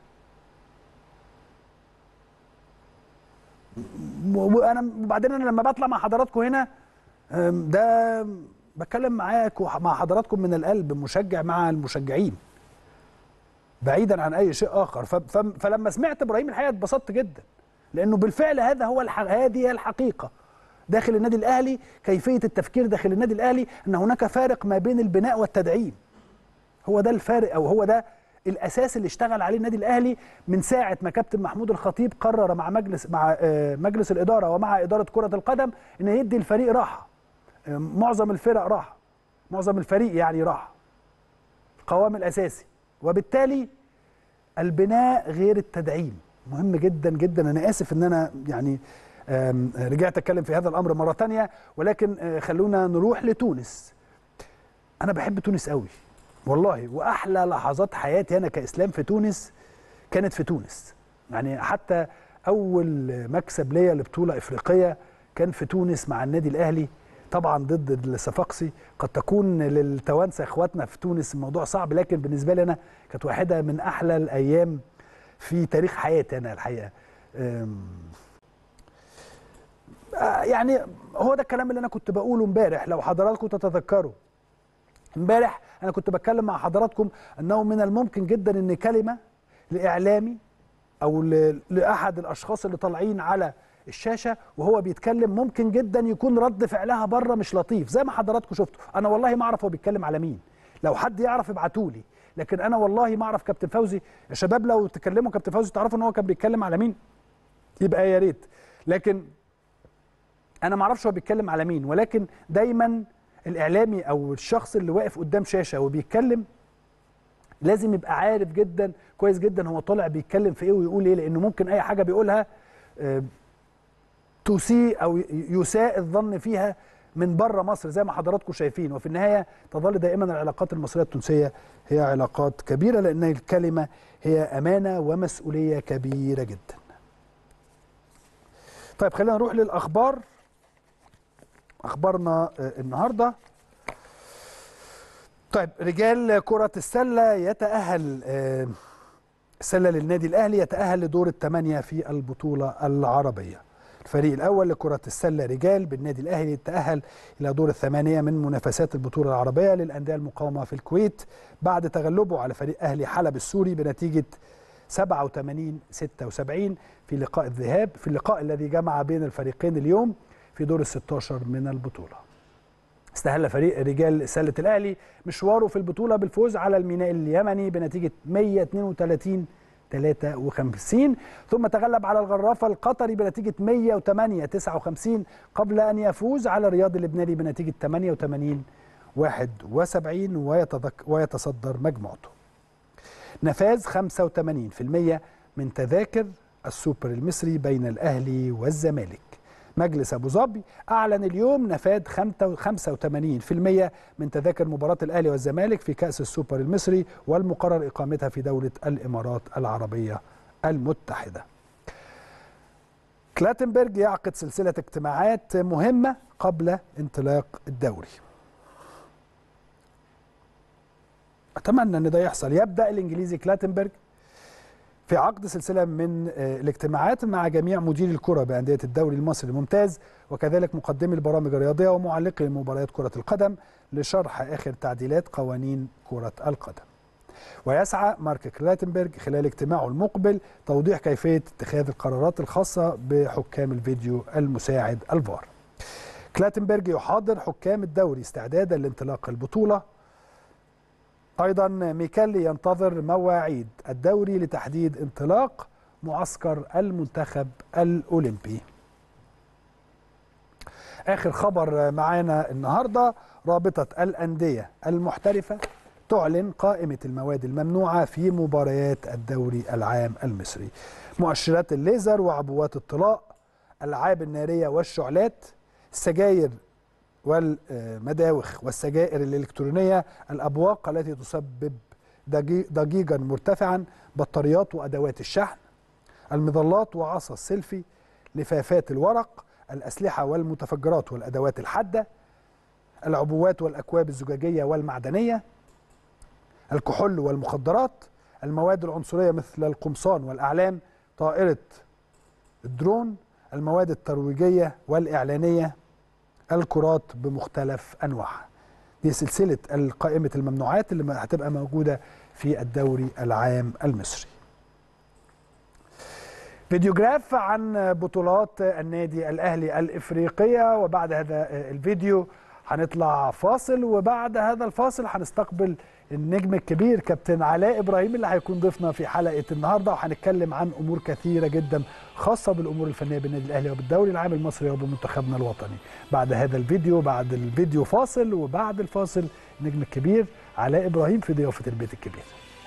وانا وبعدين انا لما بطلع مع حضراتكم هنا أم، ده بتكلم معاك ومع حضراتكم من القلب مشجع مع المشجعين بعيدا عن اي شيء اخر ف- ف- فلما سمعت ابراهيم الحقيقه اتبسطت جدا لانه بالفعل هذا هو الح... هذه هي الحقيقه داخل النادي الاهلي كيفيه التفكير داخل النادي الاهلي ان هناك فارق ما بين البناء والتدعيم هو ده الفارق او هو ده الاساس اللي اشتغل عليه النادي الاهلي من ساعه ما كابتن محمود الخطيب قرر مع مجلس مع آه، مجلس الاداره ومع اداره كره القدم ان يدي الفريق راحه آه، معظم الفرق راحه معظم الفريق يعني راحه القوام الاساسي وبالتالي البناء غير التدعيم مهم جدا جدا انا اسف ان انا يعني آم، رجعت اتكلم في هذا الامر مره تانية ولكن آه، خلونا نروح لتونس انا بحب تونس قوي والله واحلى لحظات حياتي انا كاسلام في تونس كانت في تونس يعني حتى اول مكسب ليا لبطوله افريقيه كان في تونس مع النادي الاهلي طبعا ضد الصفاقسي قد تكون للتوانسه اخواتنا في تونس الموضوع صعب لكن بالنسبه لي انا كانت واحده من احلى الايام في تاريخ حياتي انا الحقيقه أم، آه، يعني هو ده الكلام اللي انا كنت بقوله امبارح لو حضراتكم تتذكروا امبارح انا كنت بتكلم مع حضراتكم انه من الممكن جدا ان كلمه لاعلامي او ل- لاحد الاشخاص اللي طالعين على الشاشه وهو بيتكلم ممكن جدا يكون رد فعلها بره مش لطيف زي ما حضراتكم شفتوا انا والله ما اعرف هو بيتكلم على مين لو حد يعرف ابعتوا لي لكن انا والله ما اعرف كابتن فوزي يا شباب لو تكلموا كابتن فوزي تعرفوا ان هو كان بيتكلم على مين يبقى يا ريت لكن انا ما اعرفش هو بيتكلم على مين ولكن دايما الاعلامي او الشخص اللي واقف قدام شاشه وبيتكلم لازم يبقى عارف جدا كويس جدا هو طالع بيتكلم في ايه ويقول ايه لانه ممكن اي حاجه بيقولها آه، تسيء او ي- يساء الظن فيها من بره مصر زي ما حضراتكم شايفين وفي النهايه تظل دائما العلاقات المصريه التونسيه هي علاقات كبيره لان الكلمه هي امانه ومسؤوليه كبيره جدا. طيب خلينا نروح للاخبار اخبارنا آه، النهارده طيب رجال كرة السلة يتأهل آه، السلة للنادي الأهلي يتأهل لدور الثمانية في البطولة العربية الفريق الأول لكرة السلة رجال بالنادي الأهلي يتأهل إلى دور الثمانية من منافسات البطولة العربية للأندية المقاومة في الكويت بعد تغلبه على فريق أهلي حلب السوري بنتيجة 87 76 في لقاء الذهاب في اللقاء الذي جمع بين الفريقين اليوم في دور ال 16 من البطولة استهل فريق رجال سله الاهلي مشواره في البطوله بالفوز على الميناء اليمني بنتيجه 132 53 ثم تغلب على الغرافه القطري بنتيجه 108 59 قبل ان يفوز على الرياض اللبناني بنتيجه 88 71 ويتذك ويتصدر مجموعته. نفاذ 85% من تذاكر السوبر المصري بين الاهلي والزمالك. مجلس ابو ظبي اعلن اليوم نفاذ 85% من تذاكر مباراه الاهلي والزمالك في كاس السوبر المصري والمقرر اقامتها في دوله الامارات العربيه المتحده. كلاتنبرج يعقد سلسله اجتماعات مهمه قبل انطلاق الدوري. اتمنى ان ده يحصل يبدا الانجليزي كلاتنبرج في عقد سلسله من الاجتماعات مع جميع مديري الكره بانديه الدوري المصري الممتاز وكذلك مقدمي البرامج الرياضيه ومعلقي مباريات كره القدم لشرح اخر تعديلات قوانين كره القدم. ويسعى مارك كلاتنبرج خلال اجتماعه المقبل توضيح كيفيه اتخاذ القرارات الخاصه بحكام الفيديو المساعد الفار. كلاتنبرج يحاضر حكام الدوري استعدادا لانطلاق البطوله ايضا ميكالي ينتظر مواعيد الدوري لتحديد انطلاق معسكر المنتخب الاولمبي اخر خبر معانا النهارده رابطه الانديه المحترفه تعلن قائمه المواد الممنوعه في مباريات الدوري العام المصري مؤشرات الليزر وعبوات الطلاء الالعاب الناريه والشعلات السجاير والمداوخ والسجائر الإلكترونية الأبواق التي تسبب ضجيجا مرتفعا بطاريات وأدوات الشحن المظلات وعصا السيلفي لفافات الورق الأسلحة والمتفجرات والأدوات الحادة العبوات والأكواب الزجاجية والمعدنية الكحول والمخدرات المواد العنصرية مثل القمصان والأعلام طائرة الدرون المواد الترويجية والإعلانية الكرات بمختلف انواعها دي سلسله قائمه الممنوعات اللي هتبقى موجوده في الدوري العام المصري فيديوجراف عن بطولات النادي الاهلي الافريقيه وبعد هذا الفيديو هنطلع فاصل وبعد هذا الفاصل هنستقبل النجم الكبير كابتن علاء ابراهيم اللي هيكون ضيفنا في حلقه النهارده وهنتكلم عن امور كثيره جدا خاصه بالامور الفنيه بالنادي الاهلي وبالدوري العام المصري وبمنتخبنا الوطني. بعد هذا الفيديو بعد الفيديو فاصل وبعد الفاصل النجم الكبير علاء ابراهيم في ضيافه البيت الكبير.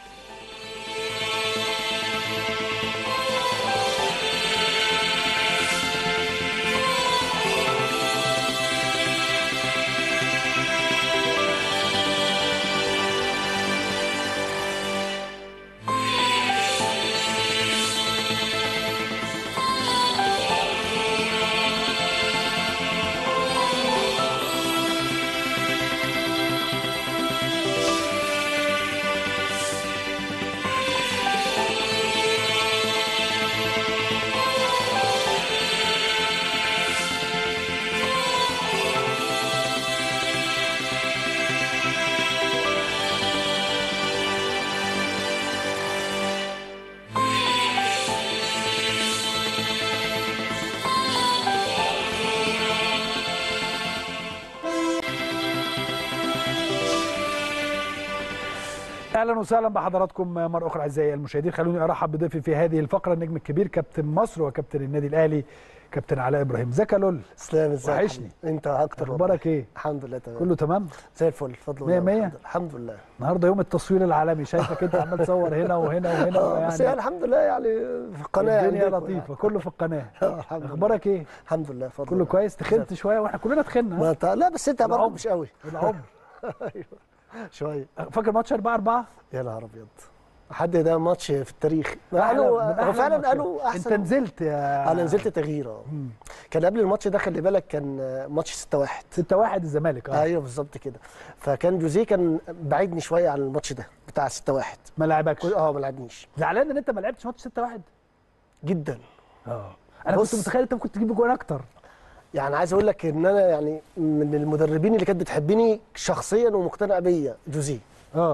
اهلا وسهلا بحضراتكم مره اخرى اعزائي المشاهدين خلوني ارحب بضيفي في هذه الفقره النجم الكبير كابتن مصر وكابتن النادي الاهلي كابتن علاء ابراهيم ازيك يا لول تسلم ازيك وحشني انت اكتر اخبارك ايه الحمد لله تمام كله تمام زي الفل بفضل مية الله مية؟ الحمد لله النهارده يوم التصوير العالمي شايفك انت عمال تصور هنا وهنا وهنا آه، بس يعني يعني الحمد لله يعني في القناه الدنيا عندكم لطيفه كله في القناه يعني. الحمد لله اخبارك ايه الحمد لله بفضل كله الله. كويس تخنت شويه واحنا كلنا تخنا ما ها؟ انت لا بس انت برضه العمر. مش قوي العمر شويه فاكر ماتش 4 4 يا نهار ابيض حد ده ماتش في التاريخ أحلى- قالوا من أحلى هو فعلا الماتشات. قالوا احسن انت نزلت يا انا نزلت تغيير اه مم. كان قبل الماتش ده خلي بالك كان ماتش 6 1 6 1 الزمالك اه ايوه بالظبط كده فكان جوزيه كان بعيدني شويه عن الماتش ده بتاع 6 1 ما لعبكش اه ما لعبنيش زعلان ان انت ما لعبتش ماتش 6 1 جدا اه انا بص. كنت متخيل انت ممكن تجيب جوان اكتر يعني عايز اقول لك ان انا يعني من المدربين اللي كانت بتحبني شخصيا ومقتنع بيا جوزيه اه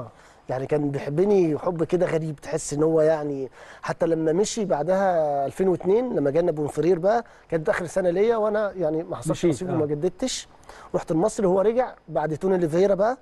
يعني كان بيحبني حب كده غريب تحس ان هو يعني حتى لما مشي بعدها 2002 لما جانا بونفرير بقى كانت اخر سنه ليا وانا يعني ما حصلش مشيت، نصيب آه. وما جددتش رحت المصري وهو رجع بعد توني ليفيرا بقى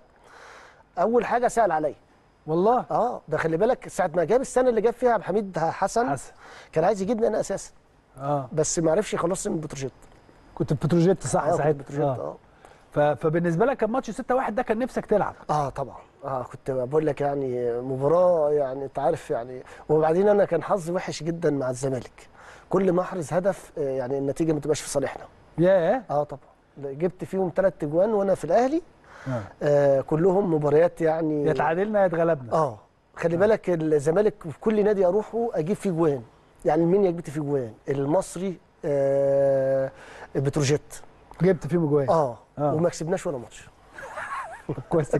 اول حاجه سال عليا والله اه ده خلي بالك ساعه ما جاب السنه اللي جاب فيها عبد الحميد حسن حسن كان عايز يجيبني انا اساسا اه بس ما عرفش يخلصني من بتروجيت كنت في بتروجيت صح آه، كنت ساعتها بتروجيت آه. اه ف- فبالنسبه لك كان ماتش 6 1 ده كان نفسك تلعب اه طبعا اه كنت بقول لك يعني مباراه يعني انت عارف يعني وبعدين انا كان حظي وحش جدا مع الزمالك كل ما احرز هدف آه، يعني النتيجه ما تبقاش في صالحنا ياه اه طبعا جبت فيهم ثلاث اجوان وانا في الاهلي آه. آه كلهم مباريات يعني يا تعادلنا يا اتغلبنا اه خلي بالك الزمالك في كل نادي اروحه اجيب فيه جوان يعني المنيا جبت فيه جوان المصري آه بتروجيت جبت فيهم جوان اه, آه. وما كسبناش ولا ماتش كويس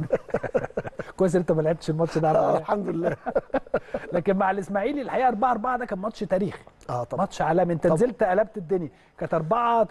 كويس إن انت ما لعبتش الماتش ده آه على الحمد لله لكن مع الاسماعيلي الحقيقه 4 4 ده كان ماتش تاريخي اه طبعا ماتش عالمي انت طبعا. نزلت قلبت الدنيا كانت 4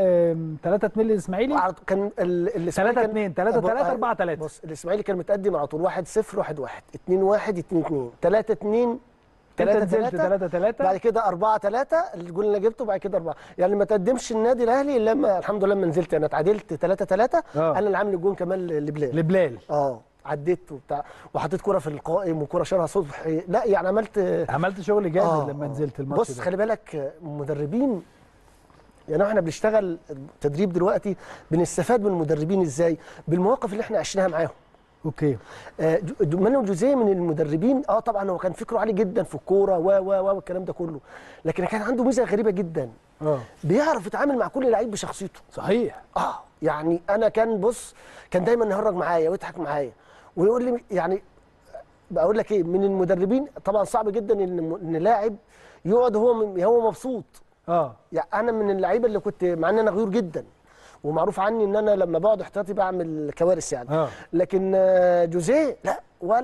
3 2 للاسماعيلي وعلى طول كان ال- الاسماعيلي تلاتة كان- اتنين، تلاتة بص- تلاتة، أربعة تلاتة. بص الاسماعيلي كان متقدم على طول 1 0 1 1 2 1 2 2 3 2 انت 3 نزلت 3 3 بعد كده 4 3 الجول اللي جبته بعد كده 4 يعني ما تقدمش النادي الاهلي الا لما الحمد لله لما نزلت انا اتعادلت 3 3 آه. انا اللي عامل الجون كمان لبلال لبلال اه عديت وبتاع وحطيت كرة في القائم وكرة شالها صبحي لا يعني عملت عملت شغل جامد آه، لما آه. نزلت الماتش بص ده خلي بالك مدربين يعني احنا بنشتغل تدريب دلوقتي بنستفاد من المدربين ازاي بالمواقف اللي احنا عشناها معاهم اوكي آه، جو- جو- مانويل جوزيه من المدربين اه طبعا هو كان فكره عالي جدا في الكوره و و و والكلام ده كله لكن كان عنده ميزه غريبه جدا اه بيعرف يتعامل مع كل لعيب بشخصيته صحيح اه يعني انا كان بص كان دايما يهرج معايا ويضحك معايا ويقول لي يعني بقول لك ايه من المدربين طبعا صعب جدا ان ان لاعب يقعد هو م- هو مبسوط اه يعني انا من اللعيبه اللي كنت مع ان انا غيور جدا ومعروف عني ان انا لما بقعد احتياطي بعمل كوارث يعني اه لكن آه، جوزيه لا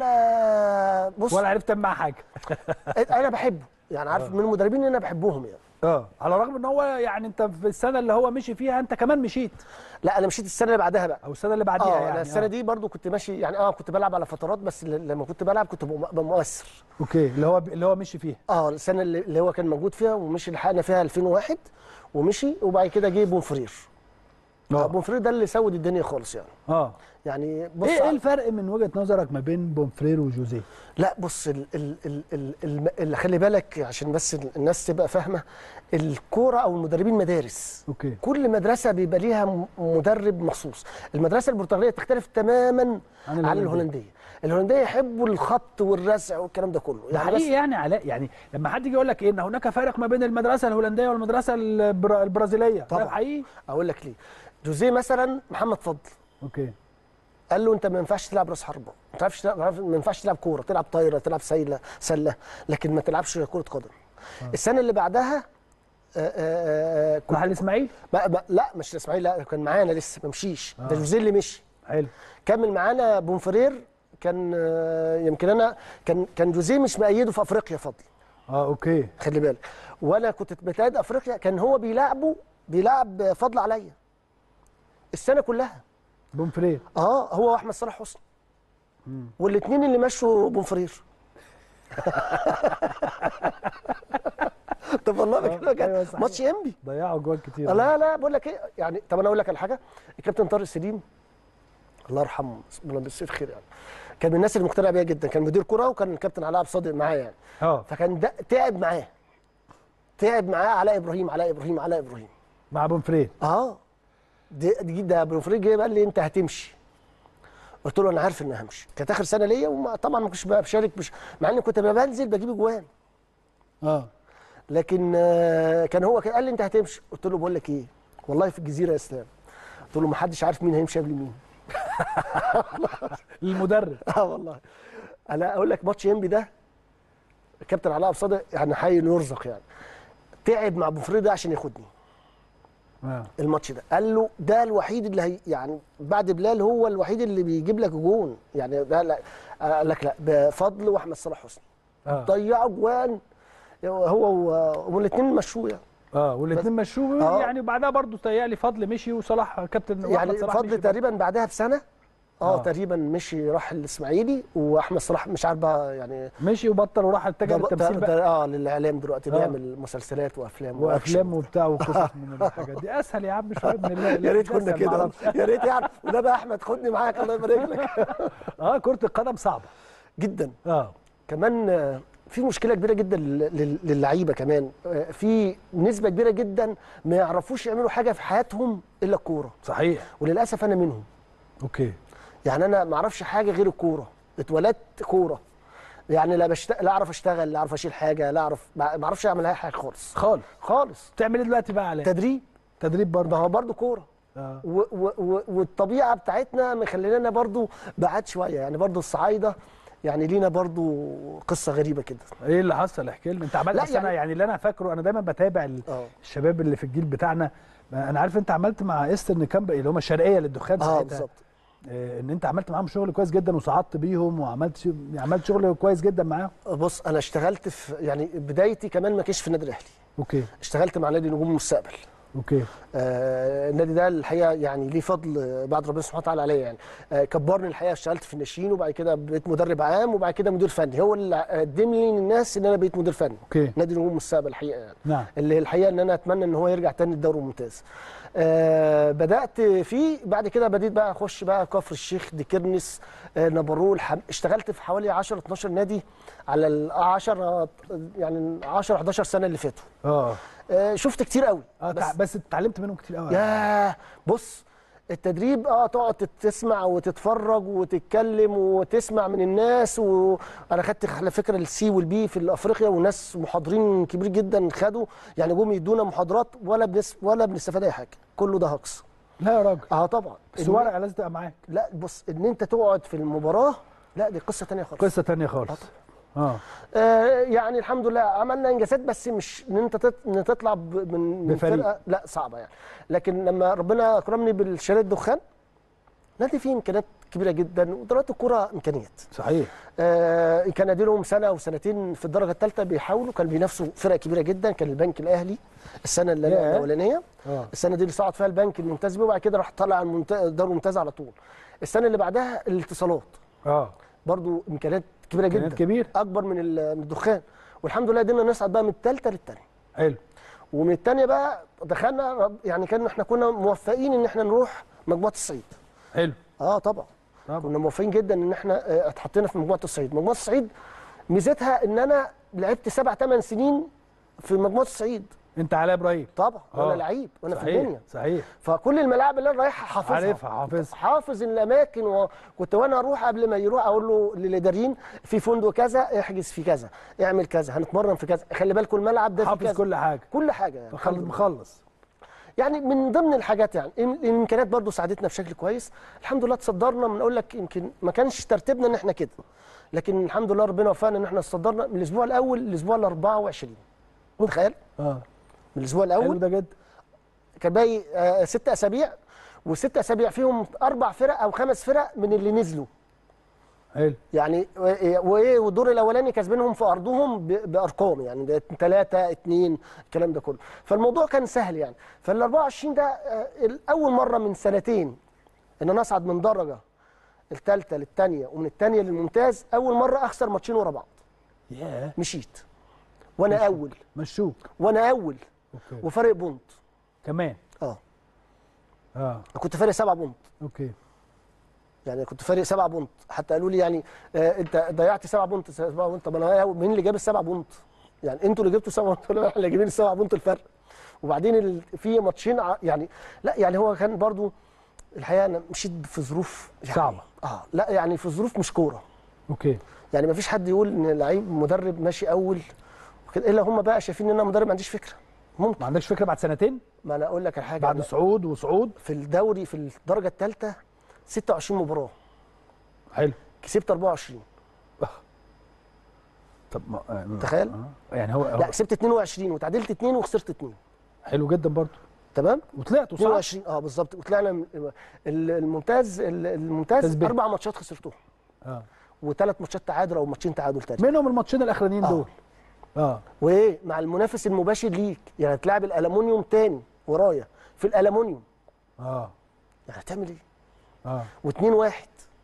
ولا بص ولا عرفت تعمل معاه حاجه انا بحبه يعني عارف من المدربين اللي انا بحبهم يعني اه على الرغم ان هو يعني انت في السنه اللي هو مشي فيها انت كمان مشيت لا انا مشيت السنه اللي بعدها بقى او السنه اللي بعديها اه يعني انا السنه آه. دي برضو كنت ماشي يعني اه كنت بلعب على فترات بس ل- لما كنت بلعب كنت ببقى مؤثر اوكي اللي هو اللي هو مشي فيها اه السنه اللي اللي هو كان موجود فيها ومشي لحقنا فيها 2001 ومشي وبعد كده جه بونفرير آه. اه بونفرير ده اللي سود الدنيا خالص يعني اه يعني بص ايه ايه الفرق من وجهه نظرك ما بين بومفرير وجوزيه لا بص ال ال ال ال ال ال خلي بالك عشان بس الناس تبقى فاهمه الكوره او المدربين مدارس اوكي كل مدرسه بيبقى ليها م- مدرب مخصوص المدرسه البرتغاليه تختلف تماما عن عن, الهولندية. الهولنديه الهولنديه يحبوا الخط والرزع والكلام ده كله ده يعني حقيقي بس يعني علاء يعني لما حد يجي يقول لك ايه ان هناك فرق ما بين المدرسه الهولنديه والمدرسه البرا البرازيليه طبعا. ده حقيقي اقول لك ليه جوزيه مثلا محمد فضل اوكي قال له انت ما ينفعش تلعب راس حربه ما تعرفش تلعب ما ينفعش تلعب كوره تلعب طايره تلعب سله سله لكن ما تلعبش كره قدم السنه اللي بعدها آه، آه، آه، كنت راح الاسماعيلي ما ما لا مش الاسماعيلي لا كان معانا لسه ما مشيش ده جوزيه اللي مشي حلو كمل معانا بونفرير كان آه، يمكن انا كان كان جوزيه مش مأيده في افريقيا فضل اه اوكي خلي بالك وانا كنت بتأيد افريقيا كان هو بيلعبه بيلعب فضل عليا السنه كلها بومفرير اه هو واحمد صلاح حسني والاثنين اللي مشوا بونفرير طب والله آه، بكلمك أيوة جد. صحيح. ماتش انبي ضيعوا جوان كتير لا لا بقول لك ايه يعني طب انا اقول لك على حاجه الكابتن طارق سليم الله يرحمه ربنا يمسيه خير يعني كان من الناس اللي مقتنع بيها جدا كان مدير كره وكان الكابتن علاء عبد الصادق معاه يعني اه فكان ده تعب معاه تعب معاه علاء ابراهيم علاء ابراهيم علاء ابراهيم مع بومفرير اه دي دي ده بروفريج جه قال لي انت هتمشي قلت له انا عارف اني همشي كانت اخر سنه ليا وطبعا ما كنتش بشارك مش مع اني كنت ببقى بنزل بجيب اجوان اه لكن آه، كان هو كان قال لي انت هتمشي قلت له بقول لك ايه والله في الجزيره يا اسلام قلت له ما حدش عارف مين هيمشي قبل مين المدرب اه والله انا اقول لك ماتش ينبي ده الكابتن علاء عبد الصادق يعني حي يرزق يعني تعب مع بوفريد ده عشان ياخدني اه الماتش ده قال له ده الوحيد اللي هي يعني بعد بلال هو الوحيد اللي بيجيب لك جون يعني ده لا قال لك لا بفضل واحمد صلاح حسني اه ضيعوا جوان هو و- والاثنين مشوه يعني اه والاثنين مشوه آه. يعني بعدها برضو تهيألي فضل مشي وصلاح كابتن يعني واحمد صلاح فضل مشي تقريبا بعدها بسنه اه آه. تقريبا مشي راح الاسماعيلي واحمد صلاح مش عارف بقى يعني مشي وبطل وراح اتجه ده- للتمثيل ده- بقى ده- اه للاعلام دلوقتي آه. بيعمل مسلسلات وافلام وافلام وأكشن. وبتاع وقصص من الحاجات دي اسهل يا عم شويه من الله يا ريت كنا أسهل، كده معرفش. يا ريت يعني وده بقى احمد خدني معاك الله يبارك لك اه كره القدم صعبه جدا اه كمان آه، في مشكله كبيره جدا لل- لل- للعيبه كمان آه، في نسبه كبيره جدا ما يعرفوش يعملوا حاجه في حياتهم الا الكوره صحيح وللاسف انا منهم اوكي يعني انا ما اعرفش حاجه غير الكوره اتولدت كوره يعني لا بشت... لا اعرف اشتغل لا اعرف اشيل حاجه لا اعرف ما ما اعرفش اعمل اي حاجه خالص خالص خالص بتعمل ايه دلوقتي بقى علاء تدريب تدريب ما برضه هو برضه كوره اه و و و والطبيعه بتاعتنا مخلينا برضه بعاد شويه يعني برضه الصعايده يعني لينا برضه قصه غريبه كده ايه اللي حصل احكي لنا انت عملت لا أصل انا يعني- يعني اللي انا فاكره انا دايما بتابع ال- اه الشباب اللي في الجيل بتاعنا انا عارف انت عملت مع استرن كامب اللي هم الشرقيه للدخان اه ساعتها بالظبط آه، ان انت عملت معاهم شغل كويس جدا وصعدت بيهم وعملت ش- عملت شغل كويس جدا معاهم بص انا اشتغلت في يعني بدايتي كمان ما كانش في النادي الاهلي اوكي اشتغلت مع نادي نجوم المستقبل اوكي آه النادي ده الحقيقه يعني ليه فضل آه، بعد ربنا سبحانه وتعالى عليا يعني آه كبرني الحقيقه اشتغلت في الناشئين وبعد كده بقيت مدرب عام وبعد كده مدير فني هو اللي قدم لي للناس ان انا بقيت مدير فني اوكي نادي نجوم المستقبل الحقيقه يعني نعم اللي الحقيقه ان انا اتمنى ان هو يرجع تاني الدوري الممتاز آه بدات فيه بعد كده بديت بقى اخش بقى كفر الشيخ ديكرنس آه نبرول حم... اشتغلت في حوالي 10 12 نادي على ال 10 يعني 10 11 سنه اللي فاتوا اه آه شفت كتير قوي اه بس بس, بس اتعلمت منهم كتير قوي ياه بص التدريب اه تقعد تسمع وتتفرج وتتكلم وتسمع من الناس وانا خدت على فكره السي والبي في افريقيا وناس محاضرين كبير جدا خدوا يعني جم يدونا محاضرات ولا بنس ولا بنستفاد اي حاجه كله ده هكس لا يا راجل اه طبعا بس إن- ورقه لازم تبقى معاك لا بص ان انت تقعد في المباراه لا دي قصه تانية خالص قصه تانية خالص اه آه يعني الحمد لله عملنا انجازات بس مش ان انت تط- ان تطلع ب- من من بفريق. فرقه لا صعبه يعني لكن لما ربنا اكرمني بالشركه الدخان نادي فيه امكانيات كبيره جدا ودلوقتي الكوره امكانيات صحيح آه كان نادي لهم سنه او سنتين في الدرجه الثالثه بيحاولوا كان بينافسوا فرق كبيره جدا كان البنك الاهلي السنه اللي- ياه. الاولانيه اه السنه دي اللي صعد فيها البنك الممتاز بيه وبعد كده راح طلع الممت- الدوري الممتاز على طول السنه اللي بعدها الاتصالات اه برضو امكانيات كبيره كانت جدا كبير اكبر من ال- من الدخان والحمد لله قدرنا نصعد بقى من الثالثه للثانيه حلو ومن الثانيه بقى دخلنا رب- يعني كان احنا كنا موفقين ان احنا نروح مجموعه الصعيد حلو اه طبعا طبعا كنا موفقين جدا ان احنا آه، اتحطينا في مجموعه الصعيد مجموعه الصعيد ميزتها ان انا لعبت سبع ثمان سنين في مجموعه الصعيد انت علاء ابراهيم طبعا وانا آه. لعيب وانا في صحيح الدنيا صحيح فكل الملاعب اللي انا رايحها حافظها عارفها حافظها حافظ الاماكن وكنت وانا اروح قبل ما يروح اقول له للاداريين في فندق كذا احجز في كذا اعمل كذا هنتمرن في كذا خلي بالكم الملعب ده في حافظ كذا كل حاجه كل حاجه يعني الحمد مخلص لله. مخلص يعني من ضمن الحاجات يعني الإم- الامكانيات برضو ساعدتنا بشكل كويس الحمد لله تصدرنا من اقول لك يمكن ما كانش ترتيبنا ان احنا كده لكن الحمد لله ربنا وفقنا ان احنا تصدرنا من الاسبوع الاول للاسبوع ال 24 تخيل اه من الاسبوع حلو الاول ده جدا كان باقي آه، ست اسابيع وست اسابيع فيهم اربع فرق او خمس فرق من اللي نزلوا حلو يعني و- وايه والدور الاولاني كسبانهم في ارضهم ب- بارقام يعني ده 3 2 الكلام ده كله فالموضوع كان سهل يعني فال 24 ده آه، اول مره من سنتين ان انا اصعد من درجه الثالثه للثانيه ومن الثانيه للممتاز اول مره اخسر ماتشين ورا بعض ياه مشيت وانا اول مشوك وانا اول اوكي وفارق بونت كمان اه اه كنت فارق سبعة بونت اوكي يعني كنت فارق سبعة بونت حتى قالوا لي يعني آه انت ضيعت سبعة بونت سبعة بونت طب انا مين اللي جاب السبعة بونت؟ يعني انتوا اللي جبتوا سبعة بونت ولا احنا اللي جايبين السبعة بونت الفرق وبعدين ال... في ماتشين ع- يعني لا يعني هو كان برضو الحقيقه انا مشيت في ظروف يعني صعبة. اه لا يعني في ظروف مش كوره اوكي يعني ما فيش حد يقول ان لعيب مدرب ماشي اول وكده الا هم بقى شايفين ان انا مدرب ما عنديش فكره ممكن ما عندكش فكره بعد سنتين ما انا اقول لك على حاجه بعد أنا صعود وصعود في الدوري في الدرجه الثالثه 26 مباراه حلو كسبت 24 طب ما آه، تخيل. آه. يعني هو, لا هو كسبت 22 وتعادلت 2 وخسرت 2 حلو جدا برضه تمام وطلعت وصعد 22 اه بالظبط وطلعنا من- ال- الممتاز ال- الممتاز تسبيح. اربع ماتشات خسرتهم اه وثلاث ماتشات تعادل او ماتشين تعادل تقريبا منهم الماتشين الاخرانيين آه. دول اه وايه مع المنافس المباشر ليك يعني هتلاعب الالومنيوم تاني ورايا في الالومنيوم اه يعني هتعمل ايه اه و2 واحد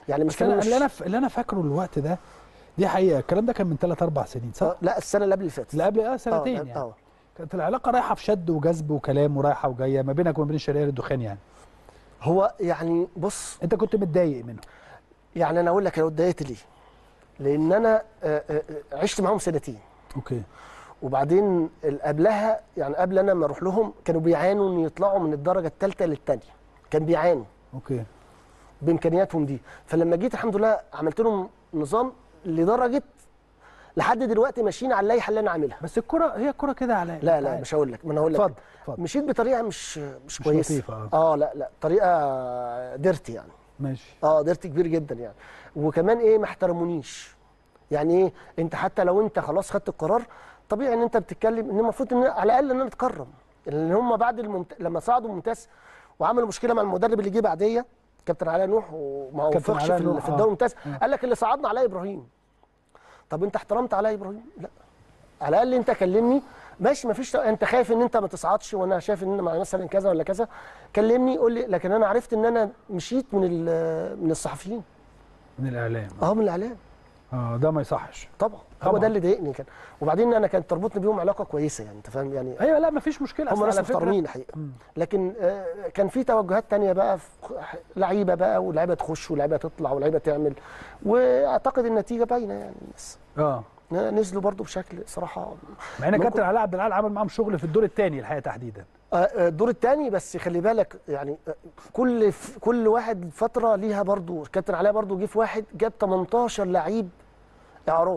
يعني مش بس انا مش اللي انا ف- اللي انا فاكره الوقت ده دي حقيقه الكلام ده كان من 3 4 سنين صح؟ آه، لا السنه اللي قبل اللي فاتت اللي قبل اه آه، سنتين لا، يعني اه كانت العلاقه رايحه في شد وجذب وكلام ورايحه وجايه ما بينك وما بين الشرقيه للدخان يعني هو يعني بص انت كنت متضايق منه يعني انا اقول لك انا اتضايقت ليه؟ لان انا آه، آه، آه، عشت معاهم سنتين اوكي وبعدين ال- قبلها يعني قبل انا ما اروح لهم كانوا بيعانوا ان يطلعوا من الدرجه الثالثه للثانيه كان بيعانوا اوكي بامكانياتهم دي فلما جيت الحمد لله عملت لهم نظام لدرجه لحد دلوقتي ماشيين على اللائحه اللي انا عاملها بس الكره هي الكره كده على لا لا مش هقول لك ما انا هقول لك اتفضل اتفضل مشيت بطريقه مش مش كويسه لطيفة، آه. اه لا لا طريقه ديرتي يعني ماشي اه ديرتي كبير جدا يعني وكمان ايه ما احترمونيش يعني ايه انت حتى لو انت خلاص خدت القرار طبيعي ان انت بتتكلم ان المفروض ان على الاقل ان انا اتكرم لان هم بعد الممت... لما صعدوا ممتاز وعملوا مشكله مع المدرب اللي جه بعديه كابتن علاء نوح وما كابتن وفقش علاء في, نوح، ال- في آه. الدوري الممتاز آه. قال لك اللي صعدنا علاء ابراهيم طب انت احترمت علاء ابراهيم لا على الاقل انت كلمني ماشي ما فيش انت خايف ان انت ما تصعدش وانا شايف ان انا مثلا كذا ولا كذا كلمني قول لي لكن انا عرفت ان انا مشيت من ال- من الصحفيين من الاعلام اه من الاعلام اه ده ما يصحش طبعا هو طبعاً. ده اللي ضايقني كان وبعدين انا كانت تربطني بيهم علاقه كويسه يعني انت فاهم يعني ايوه لا ما فيش مشكله هم أصل ناس على فكرة- محترمين الحقيقه مم. لكن آه، كان في توجهات تانية بقى في خ- لعيبه بقى ولعيبه تخش ولعيبه تطلع ولعيبه تعمل واعتقد النتيجه باينه يعني بس اه نزلوا برضو بشكل صراحه مع ان ممكن- كابتن علاء عبد العال عمل معاهم شغل في الدور الثاني الحقيقه تحديدا آه، آه، الدور الثاني بس خلي بالك يعني آه، كل ف- كل واحد فتره ليها برضو كابتن علاء برضو جه في واحد جاب 18 لعيب اعراض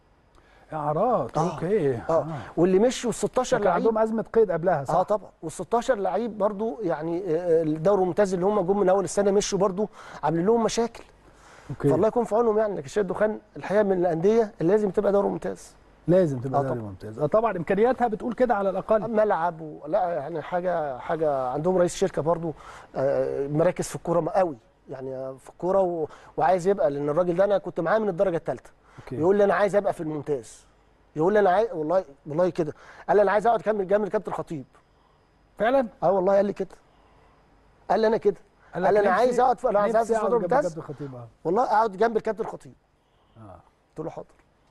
اعراض آه. اوكي اه واللي مشوا ال 16 كان لعيب عندهم ازمه قيد قبلها صح اه طبعا وال 16 لعيب برضو يعني آه، الدوري الممتاز اللي هم جم من اول السنه مشوا برضو عاملين لهم مشاكل اوكي فالله يكون في عونهم يعني لكن الشيخ الدخان الحقيقه من الانديه اللي لازم تبقى دوري ممتاز لازم تبقى آه دوري طبعاً. ممتاز اه طبعا امكانياتها بتقول كده على الاقل ملعب و... لا يعني حاجه حاجه عندهم رئيس شركه برضو آه، مراكز في الكوره قوي يعني في الكوره و... وعايز يبقى لان الراجل ده انا كنت معاه من الدرجه الثالثه اوكي يقول لي انا عايز ابقى في الممتاز يقول لي انا عايز والله والله كده قال لي انا عايز اقعد كامل جنب الكابتن الخطيب فعلا اه والله قال لي كده قال لي انا كده قال لي انا نفسي- عايز اقعد في انا عايز نفسي اقعد أقعد في جنب الممتاز كابتن خطيب اه والله اقعد جنب الكابتن الخطيب آه. قلت له حاضر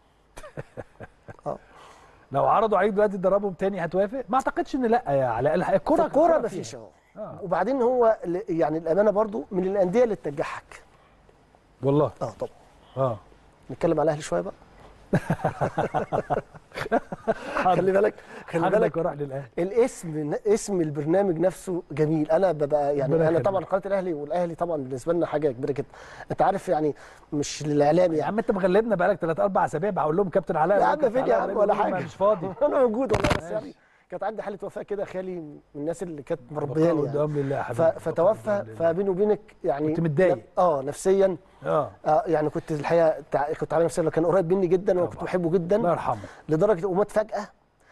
لو عرضوا عليك دلوقتي تدربهم تاني هتوافق؟ ما اعتقدش ان لا يا علاء الح- الكوره الكوره فيها. مفيش اهو آه. وبعدين هو ل- يعني الامانه برضو من الانديه اللي تنجحك والله اه طبعا اه نتكلم على الاهلي شويه بقى خلي بالك خلي حضرتك بالك وراح للاهلي الاسم اسم البرنامج نفسه جميل انا ببقى يعني ربنا انا يخليك. طبعا قناه الاهلي والاهلي طبعا بالنسبه لنا حاجه كبيره جدا انت عارف يعني مش للاعلام يا يعني عم انت مغلبنا بقالك ثلاث اربع اسابيع بقول لهم كابتن علاء يا عم كابتن فين يا علاء عم قريب، ولا يقولوا ما حاجه مش فاضي انا موجود والله بس ماشي. يعني كانت عندي حاله وفاه كده خالي من الناس اللي كانت بقاء مربياني يعني قدام لله يا ف- حبيبي فتوفى بقاء قدام لله. فبيني وبينك يعني كنت متضايق. اه نفسيا اه آه يعني كنت الحقيقه تع- كنت عامل نفسي كان قريب مني جدا وانا كنت طبعا. بحبه الله جدا يرحمه لدرجه ومات فجاه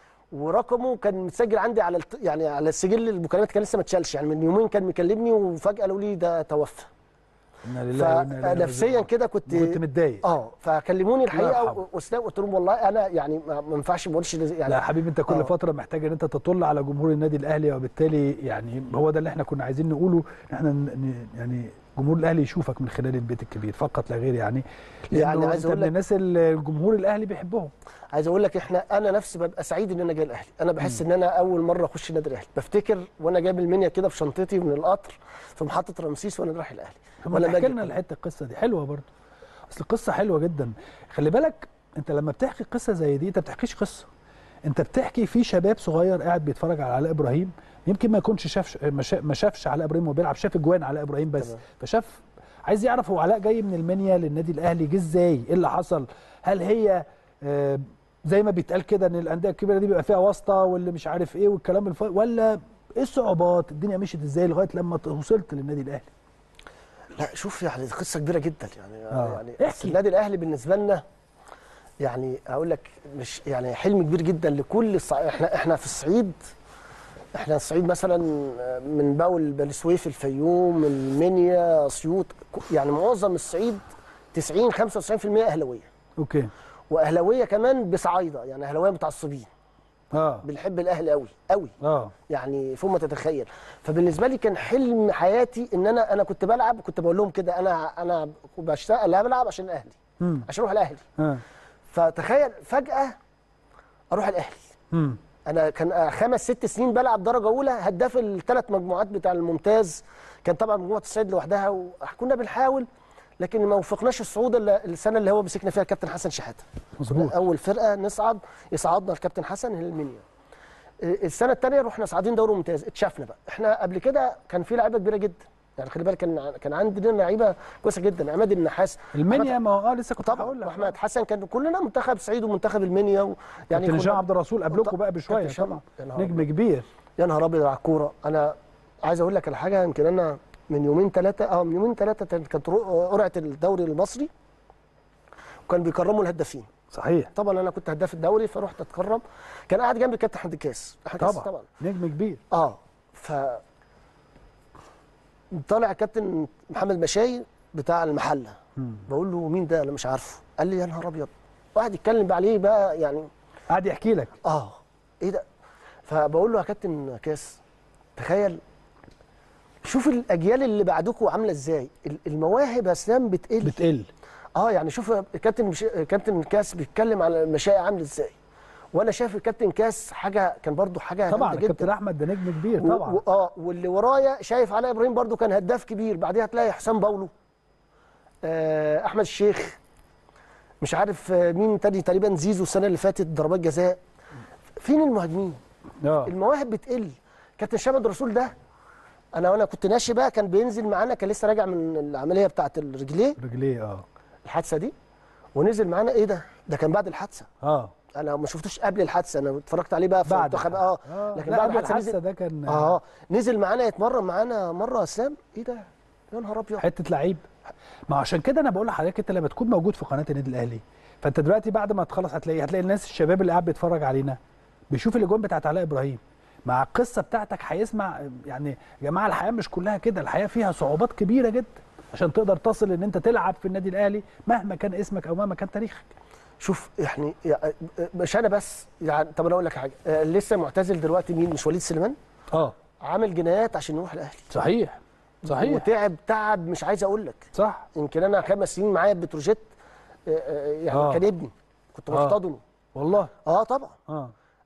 ورقمه كان متسجل عندي على الت... يعني على السجل المكالمات كان لسه ما اتشالش يعني من يومين كان مكلمني وفجاه قالوا لي ده توفى انا لله وإنا إليه فنفسيا راجعون. كده كنت كنت متضايق اه فكلموني الحقيقه يرحمه. و- واستاء قلت لهم والله انا يعني ما ما ينفعش ما اقولش يعني لا يا حبيبي انت كل آه. فتره محتاج ان انت تطل على جمهور النادي الاهلي وبالتالي يعني هو ده اللي احنا كنا عايزين نقوله ان احنا ن- ن- يعني جمهور الاهلي يشوفك من خلال البيت الكبير فقط لا غير يعني يعني لأنه عايز انت أقول من لك- الناس اللي الجمهور الاهلي بيحبهم عايز اقول لك احنا انا نفسي ببقى سعيد ان انا جاي الاهلي انا بحس ان انا اول مره اخش النادي الاهلي بفتكر وانا جايب المنيا كده في شنطتي من القطر في محطه رمسيس وانا رايح الاهلي طب ولا ما تحكي باجي لنا الحته القصه دي حلوه برضه اصل القصه حلوه جدا خلي بالك انت لما بتحكي قصه زي دي انت ما بتحكيش قصه انت بتحكي في شباب صغير قاعد بيتفرج على علاء ابراهيم يمكن ما يكونش شافش ما شا- ما شافش علاء ابراهيم وهو بيلعب شاف اجوان علاء ابراهيم بس تمام. فشاف عايز يعرف هو علاء جاي من المنيا للنادي الاهلي جه ازاي ايه اللي حصل هل هي آه، زي ما بيتقال كده ان الانديه الكبيره دي بيبقى فيها واسطه واللي مش عارف ايه والكلام الف... ولا ايه الصعوبات الدنيا مشيت ازاي لغايه لما ت- وصلت للنادي الاهلي لا شوف يعني دي قصه كبيره جدا يعني آه. يعني احكي. أصل النادي الاهلي بالنسبه لنا يعني اقول لك مش يعني حلم كبير جدا لكل الصع... احنا احنا في الصعيد احنا الصعيد مثلا من باول بني سويف الفيوم المنيا اسيوط ك- يعني معظم الصعيد 90 95% اهلاويه اوكي واهلاويه كمان بصعايده يعني اهلاويه متعصبين اه بنحب الاهلي قوي قوي اه يعني فوق ما تتخيل فبالنسبه لي كان حلم حياتي ان انا انا كنت بلعب كنت بقول لهم كده انا انا بشتغل لا بلعب عشان الاهلي امم عشان اروح الاهلي اه فتخيل فجاه اروح الاهلي امم انا كان خمس ست سنين بلعب درجه اولى هداف الثلاث مجموعات بتاع الممتاز كان طبعا مجموعه الصعيد لوحدها وكنا بنحاول لكن ما وفقناش الصعود الا السنه اللي هو مسكنا فيها الكابتن حسن شحاته مظبوط اول فرقه نصعد يصعدنا الكابتن حسن المنيا السنه الثانيه رحنا صاعدين دوري ممتاز اتشافنا بقى احنا قبل كده كان في لعيبه كبيره جدا يعني خلي بالك كان كان عندنا لعيبه كويسه جدا عماد النحاس المنيا ما هو اه لسه كنت طبعا هقول لك واحمد حسن كان كلنا منتخب صعيد ومنتخب المنيا و... يعني كنا- هشام عبد الرسول قبلكم طب- بقى بشويه كابتن هشام، طبعا يا نهار نجم كبير يا نهار ابيض على الكوره انا عايز اقول لك على حاجه يمكن انا من يومين ثلاثه اه من يومين ثلاثه كانت رو- قرعه الدوري المصري وكان بيكرموا الهدافين صحيح طبعا انا كنت هداف الدوري فرحت اتكرم كان قاعد جنبي الكابتن حمد الكاس أحمد كاس طبعا, طبعا نجم كبير اه ف طالع كابتن محمد مشاي بتاع المحله مم. بقول له مين ده انا مش عارفه قال لي يا نهار ابيض واحد يتكلم بقى عليه بقى يعني قاعد يحكي لك اه ايه ده فبقول له يا كابتن كاس تخيل شوف الاجيال اللي بعدكم عامله ازاي ال- المواهب يا اسلام بتقل بتقل اه يعني شوف كابتن مش... كابتن كاس بيتكلم على المشاية عامل ازاي وانا شايف الكابتن كاس حاجه كان برضو حاجه طبعا جامدة الكابتن احمد ده نجم كبير و- طبعا و- اه واللي ورايا شايف علاء ابراهيم برضو كان هداف كبير بعديها تلاقي حسام باولو آه احمد الشيخ مش عارف آه، مين تاني تقريبا زيزو السنه اللي فاتت ضربات جزاء فين المهاجمين اه المواهب بتقل كابتن شامد رسول ده انا وانا كنت ناشي بقى كان بينزل معانا كان لسه راجع من العمليه بتاعه الرجليه رجليه اه الحادثه دي ونزل معانا ايه ده ده كان بعد الحادثه اه انا ما شفتوش قبل الحادثه انا اتفرجت عليه بقى في بعد المنتخب الحادثة. اه لكن لا بعد قبل الحادثه الحادثه نزل ده كان اه نزل معانا يتمرن معانا مره يا اسلام ايه ده يا نهار ابيض حته لعيب ما عشان كده انا بقول لحضرتك انت لما تكون موجود في قناه النادي الاهلي فانت دلوقتي بعد ما تخلص هتلاقي هتلاقي الناس الشباب اللي قاعد بيتفرج علينا بيشوف الاجوان بتاعت علاء ابراهيم مع القصه بتاعتك هيسمع يعني يا جماعه الحياه مش كلها كده الحياه فيها صعوبات كبيره جدا عشان تقدر تصل ان انت تلعب في النادي الاهلي مهما كان اسمك او مهما كان تاريخك شوف يعني يع- مش انا بس يعني طب انا اقول لك حاجه آه، لسه معتزل دلوقتي مين مش وليد سليمان اه عامل جنايات عشان يروح الاهلي صحيح صحيح وتعب تعب مش عايز اقول لك صح يمكن انا خمس سنين معايا بتروجيت آه، آه، يعني آه. كان ابني كنت آه. محتضنه والله اه طبعا اه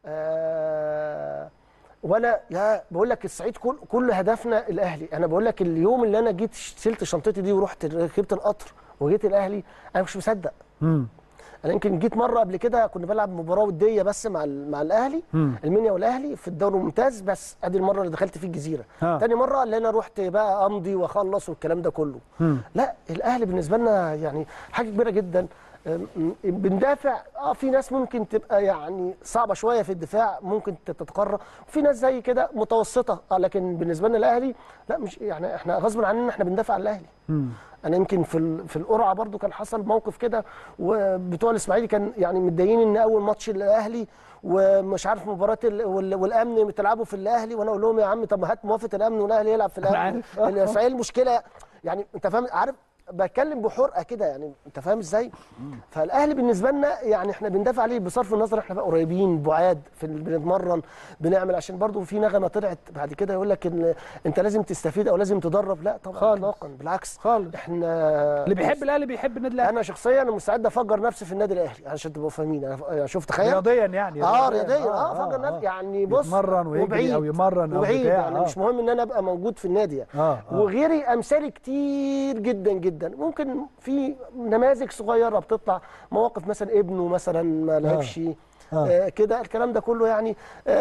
آه وانا لا بقول لك الصعيد كل كل هدفنا الاهلي انا بقول لك اليوم اللي انا جيت شلت شنطتي دي ورحت ركبت القطر وجيت الاهلي انا مش مصدق امم انا يمكن جيت مره قبل كده كنا بلعب مباراه وديه بس مع ال- مع الاهلي مم. المنيا والاهلي في الدوري الممتاز بس ادي المره اللي دخلت فيه الجزيره آه. تاني مره اللي انا رحت بقى امضي واخلص والكلام ده كله مم. لا الاهلي بالنسبه لنا يعني حاجه كبيره جدا أم، بندافع اه في ناس ممكن تبقى يعني صعبه شويه في الدفاع ممكن تتقرر وفي ناس زي كده متوسطه اه لكن بالنسبه لنا الاهلي لا مش يعني احنا غصب عننا احنا بندافع عن الاهلي مم. انا يمكن في ال- في القرعه برضو كان حصل موقف كده وبتوع الاسماعيلي كان يعني متضايقين ان اول ماتش الاهلي ومش عارف مباراه ال- وال- والامن بتلعبوا في الاهلي وانا اقول لهم يا عم طب ما هات موافقه الامن والاهلي يلعب في الاهلي عارف. ال- فايه المشكله يعني انت فاهم عارف بتكلم بحرقه كده يعني انت فاهم ازاي فالاهلي بالنسبه لنا يعني احنا بندافع عليه بصرف النظر احنا بقى قريبين بعاد في ال- بنتمرن بنعمل عشان برضو في نغمه طلعت بعد كده يقول لك ان انت لازم تستفيد او لازم تدرب لا طبعا خالص. اطلاقا بالعكس خالص احنا اللي بيحب الاهلي بيحب النادي الاهلي انا شخصيا انا مستعد افجر نفسي في النادي الاهلي عشان تبقوا فاهمين انا يعني شوف تخيل رياضيا يعني اه رياضيا اه افجر نفسي يعني بص يتمرن ويجري وبعيد او يمرن او وبعيد بتاع يعني آه. مش مهم ان انا ابقى موجود في النادي يعني. اه اه وغيري امثالي كتير جدا جدا ممكن في نماذج صغيره بتطلع مواقف مثلا ابنه مثلا ما لعبش آه. آه كده الكلام ده كله يعني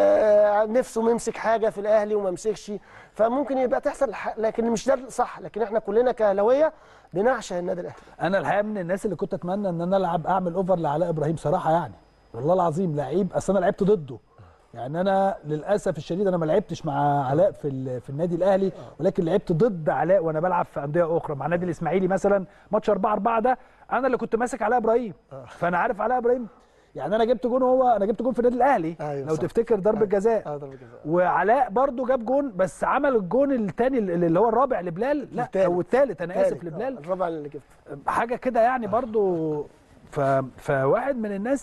آه نفسه يمسك حاجه في الاهلي وما مسكش فممكن يبقى تحصل ح- لكن مش ده صح لكن احنا كلنا كاهلاويه بنعشق النادي الاهلي انا الحقيقه من الناس اللي كنت اتمنى ان انا العب اعمل اوفر لعلاء ابراهيم صراحه يعني والله العظيم لعيب اصل انا لعبت ضده يعني انا للاسف الشديد انا ما لعبتش مع علاء في ال- في النادي الاهلي ولكن لعبت ضد علاء وانا بلعب في انديه اخرى مع النادي الاسماعيلي مثلا ماتش 4 4 ده انا اللي كنت ماسك علاء ابراهيم فانا عارف علاء ابراهيم يعني انا جبت جون هو انا جبت جون في النادي الاهلي أيوة لو صح. تفتكر ضربه جزاء اه ضربه جزاء وعلاء برضو جاب جون بس عمل الجون الثاني اللي هو الرابع لبلال لا التالت. او الثالث انا اسف تالت، آه، لبلال الرابع اللي جبته حاجه كده يعني برضو ف... فواحد من الناس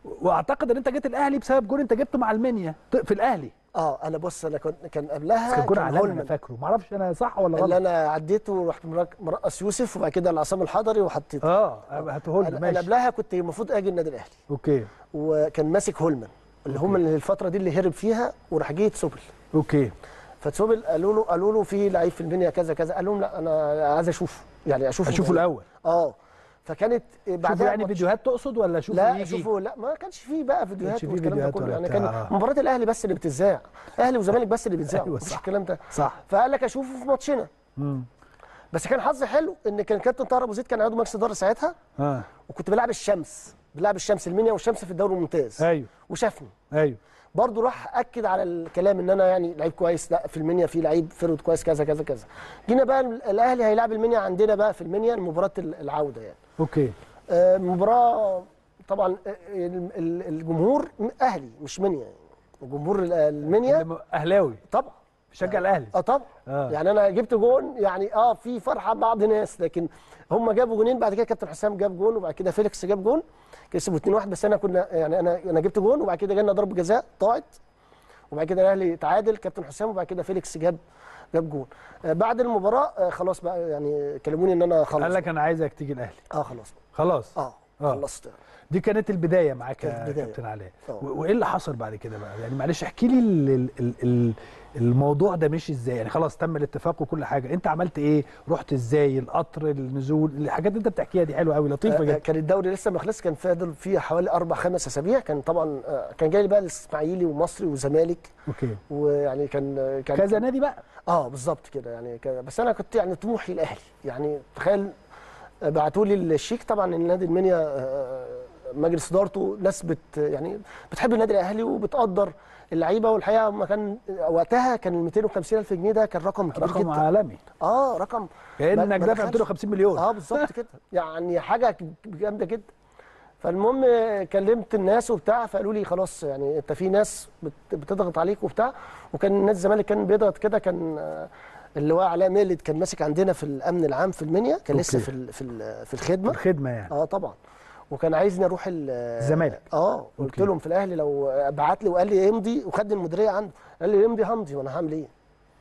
واعتقد ان انت جيت الاهلي بسبب جون انت جبته مع المنيا ط- في الاهلي اه انا بص انا كنت كان بس قبلها كان جون كان عالمي انا هولمان فاكره ما اعرفش انا صح ولا اللي غلط انا عديته ورحت مرق- مرقص يوسف وبعد كده العصام الحضري وحطيته اه هاته لنا انا أنا ماشي قبلها كنت المفروض اجي النادي الاهلي اوكي وكان ماسك هولمان اللي هم اللي الفتره دي اللي هرب فيها وراح جه سوبل اوكي فتسوبل قالوا له قالوا له في لعيب في المنيا كذا كذا قال لهم لا انا عايز اشوفه يعني اشوفه اشوفه الاول اه فكانت شوفوا بعدها يعني ماتش- فيديوهات تقصد ولا شوفوا لا يجي شوفوا لا ما كانش فيه بقى فيديوهات فيه والكلام ده فيديوهات كله ولا يعني بتاع. كان مباراه الاهلي بس اللي بتذاع اهلي وزمالك بس اللي بيتذاعوا أيوة مفيش صح. الكلام ده صح فقال لك اشوفه في ماتشنا امم بس كان حظي حلو ان كان كابتن طاهر ابو زيد كان عضو مجلس اداره ساعتها اه وكنت بلعب الشمس بلعب الشمس المنيا والشمس في الدوري الممتاز ايوه وشافني ايوه برضه راح اكد على الكلام ان انا يعني لعيب كويس لا في المنيا في لعيب فرود كويس كذا كذا كذا جينا بقى الاهلي هيلعب المنيا عندنا بقى في المنيا مباراه العوده يعني اوكي آه، مباراه طبعا آه، ال- ال- الجمهور اهلي مش منيا يعني جمهور ال- المنيا اللي م- اهلاوي طبعا بيشجع الاهلي اه طبعا آه. يعني انا جبت جون يعني اه في فرحه بعض ناس لكن هم جابوا جونين بعد كده كابتن حسام جاب جون وبعد كده فيليكس جاب جون كسبوا 2-1 بس انا كنا يعني انا انا جبت جون وبعد كده جالنا ضربه جزاء ضاعت وبعد كده الاهلي تعادل كابتن حسام وبعد كده فيليكس جاب جاب جون آه بعد المباراه آه خلاص بقى يعني كلموني ان انا خلص قال لك انا عايزك تيجي الاهلي اه خلاص خلاص اه آه. خلصت دي كانت البدايه معاك كانت يا البداية. كابتن علاء آه. و- وايه اللي حصل بعد كده بقى يعني معلش احكي لي ال- ال- ال- ال- الموضوع ده مشي ازاي يعني خلاص تم الاتفاق وكل حاجه انت عملت ايه رحت ازاي القطر النزول الحاجات اللي انت بتحكيها دي حلوه قوي لطيفه آه، جدا كان الدوري لسه ما خلص كان فاضل فيه حوالي اربع خمس اسابيع كان طبعا آه، كان جاي لي بقى الاسماعيلي ومصري وزمالك اوكي ويعني كان كان كذا نادي بقى اه بالظبط كده يعني كده بس انا كنت يعني طموحي الاهلي يعني تخيل بعتوا لي الشيك طبعا النادي المنيا آه، مجلس ادارته ناس بت يعني بتحب النادي الاهلي وبتقدر اللعيبه والحقيقه ما كان وقتها كان ال 250 الف جنيه ده كان رقم كبير رقم جدا عالمي اه رقم ما- كانك ما دافع دخلش. 250 مليون اه بالظبط كده يعني حاجه جامده جدا فالمهم كلمت الناس وبتاع فقالوا لي خلاص يعني انت في ناس بت- بتضغط عليك وبتاع وكان نادي الزمالك كان بيضغط كده كان آه، اللي هو علاء مالد كان ماسك عندنا في الامن العام في المنيا كان لسه أوكي. في ال- في ال- في الخدمه الخدمه يعني اه طبعا وكان عايزني اروح ال- الزمالك. اه قلت أوكي. لهم في الاهلي لو بعت لي وقال لي امضي وخدني المديريه عنده قال لي امضي همضي وانا هعمل ايه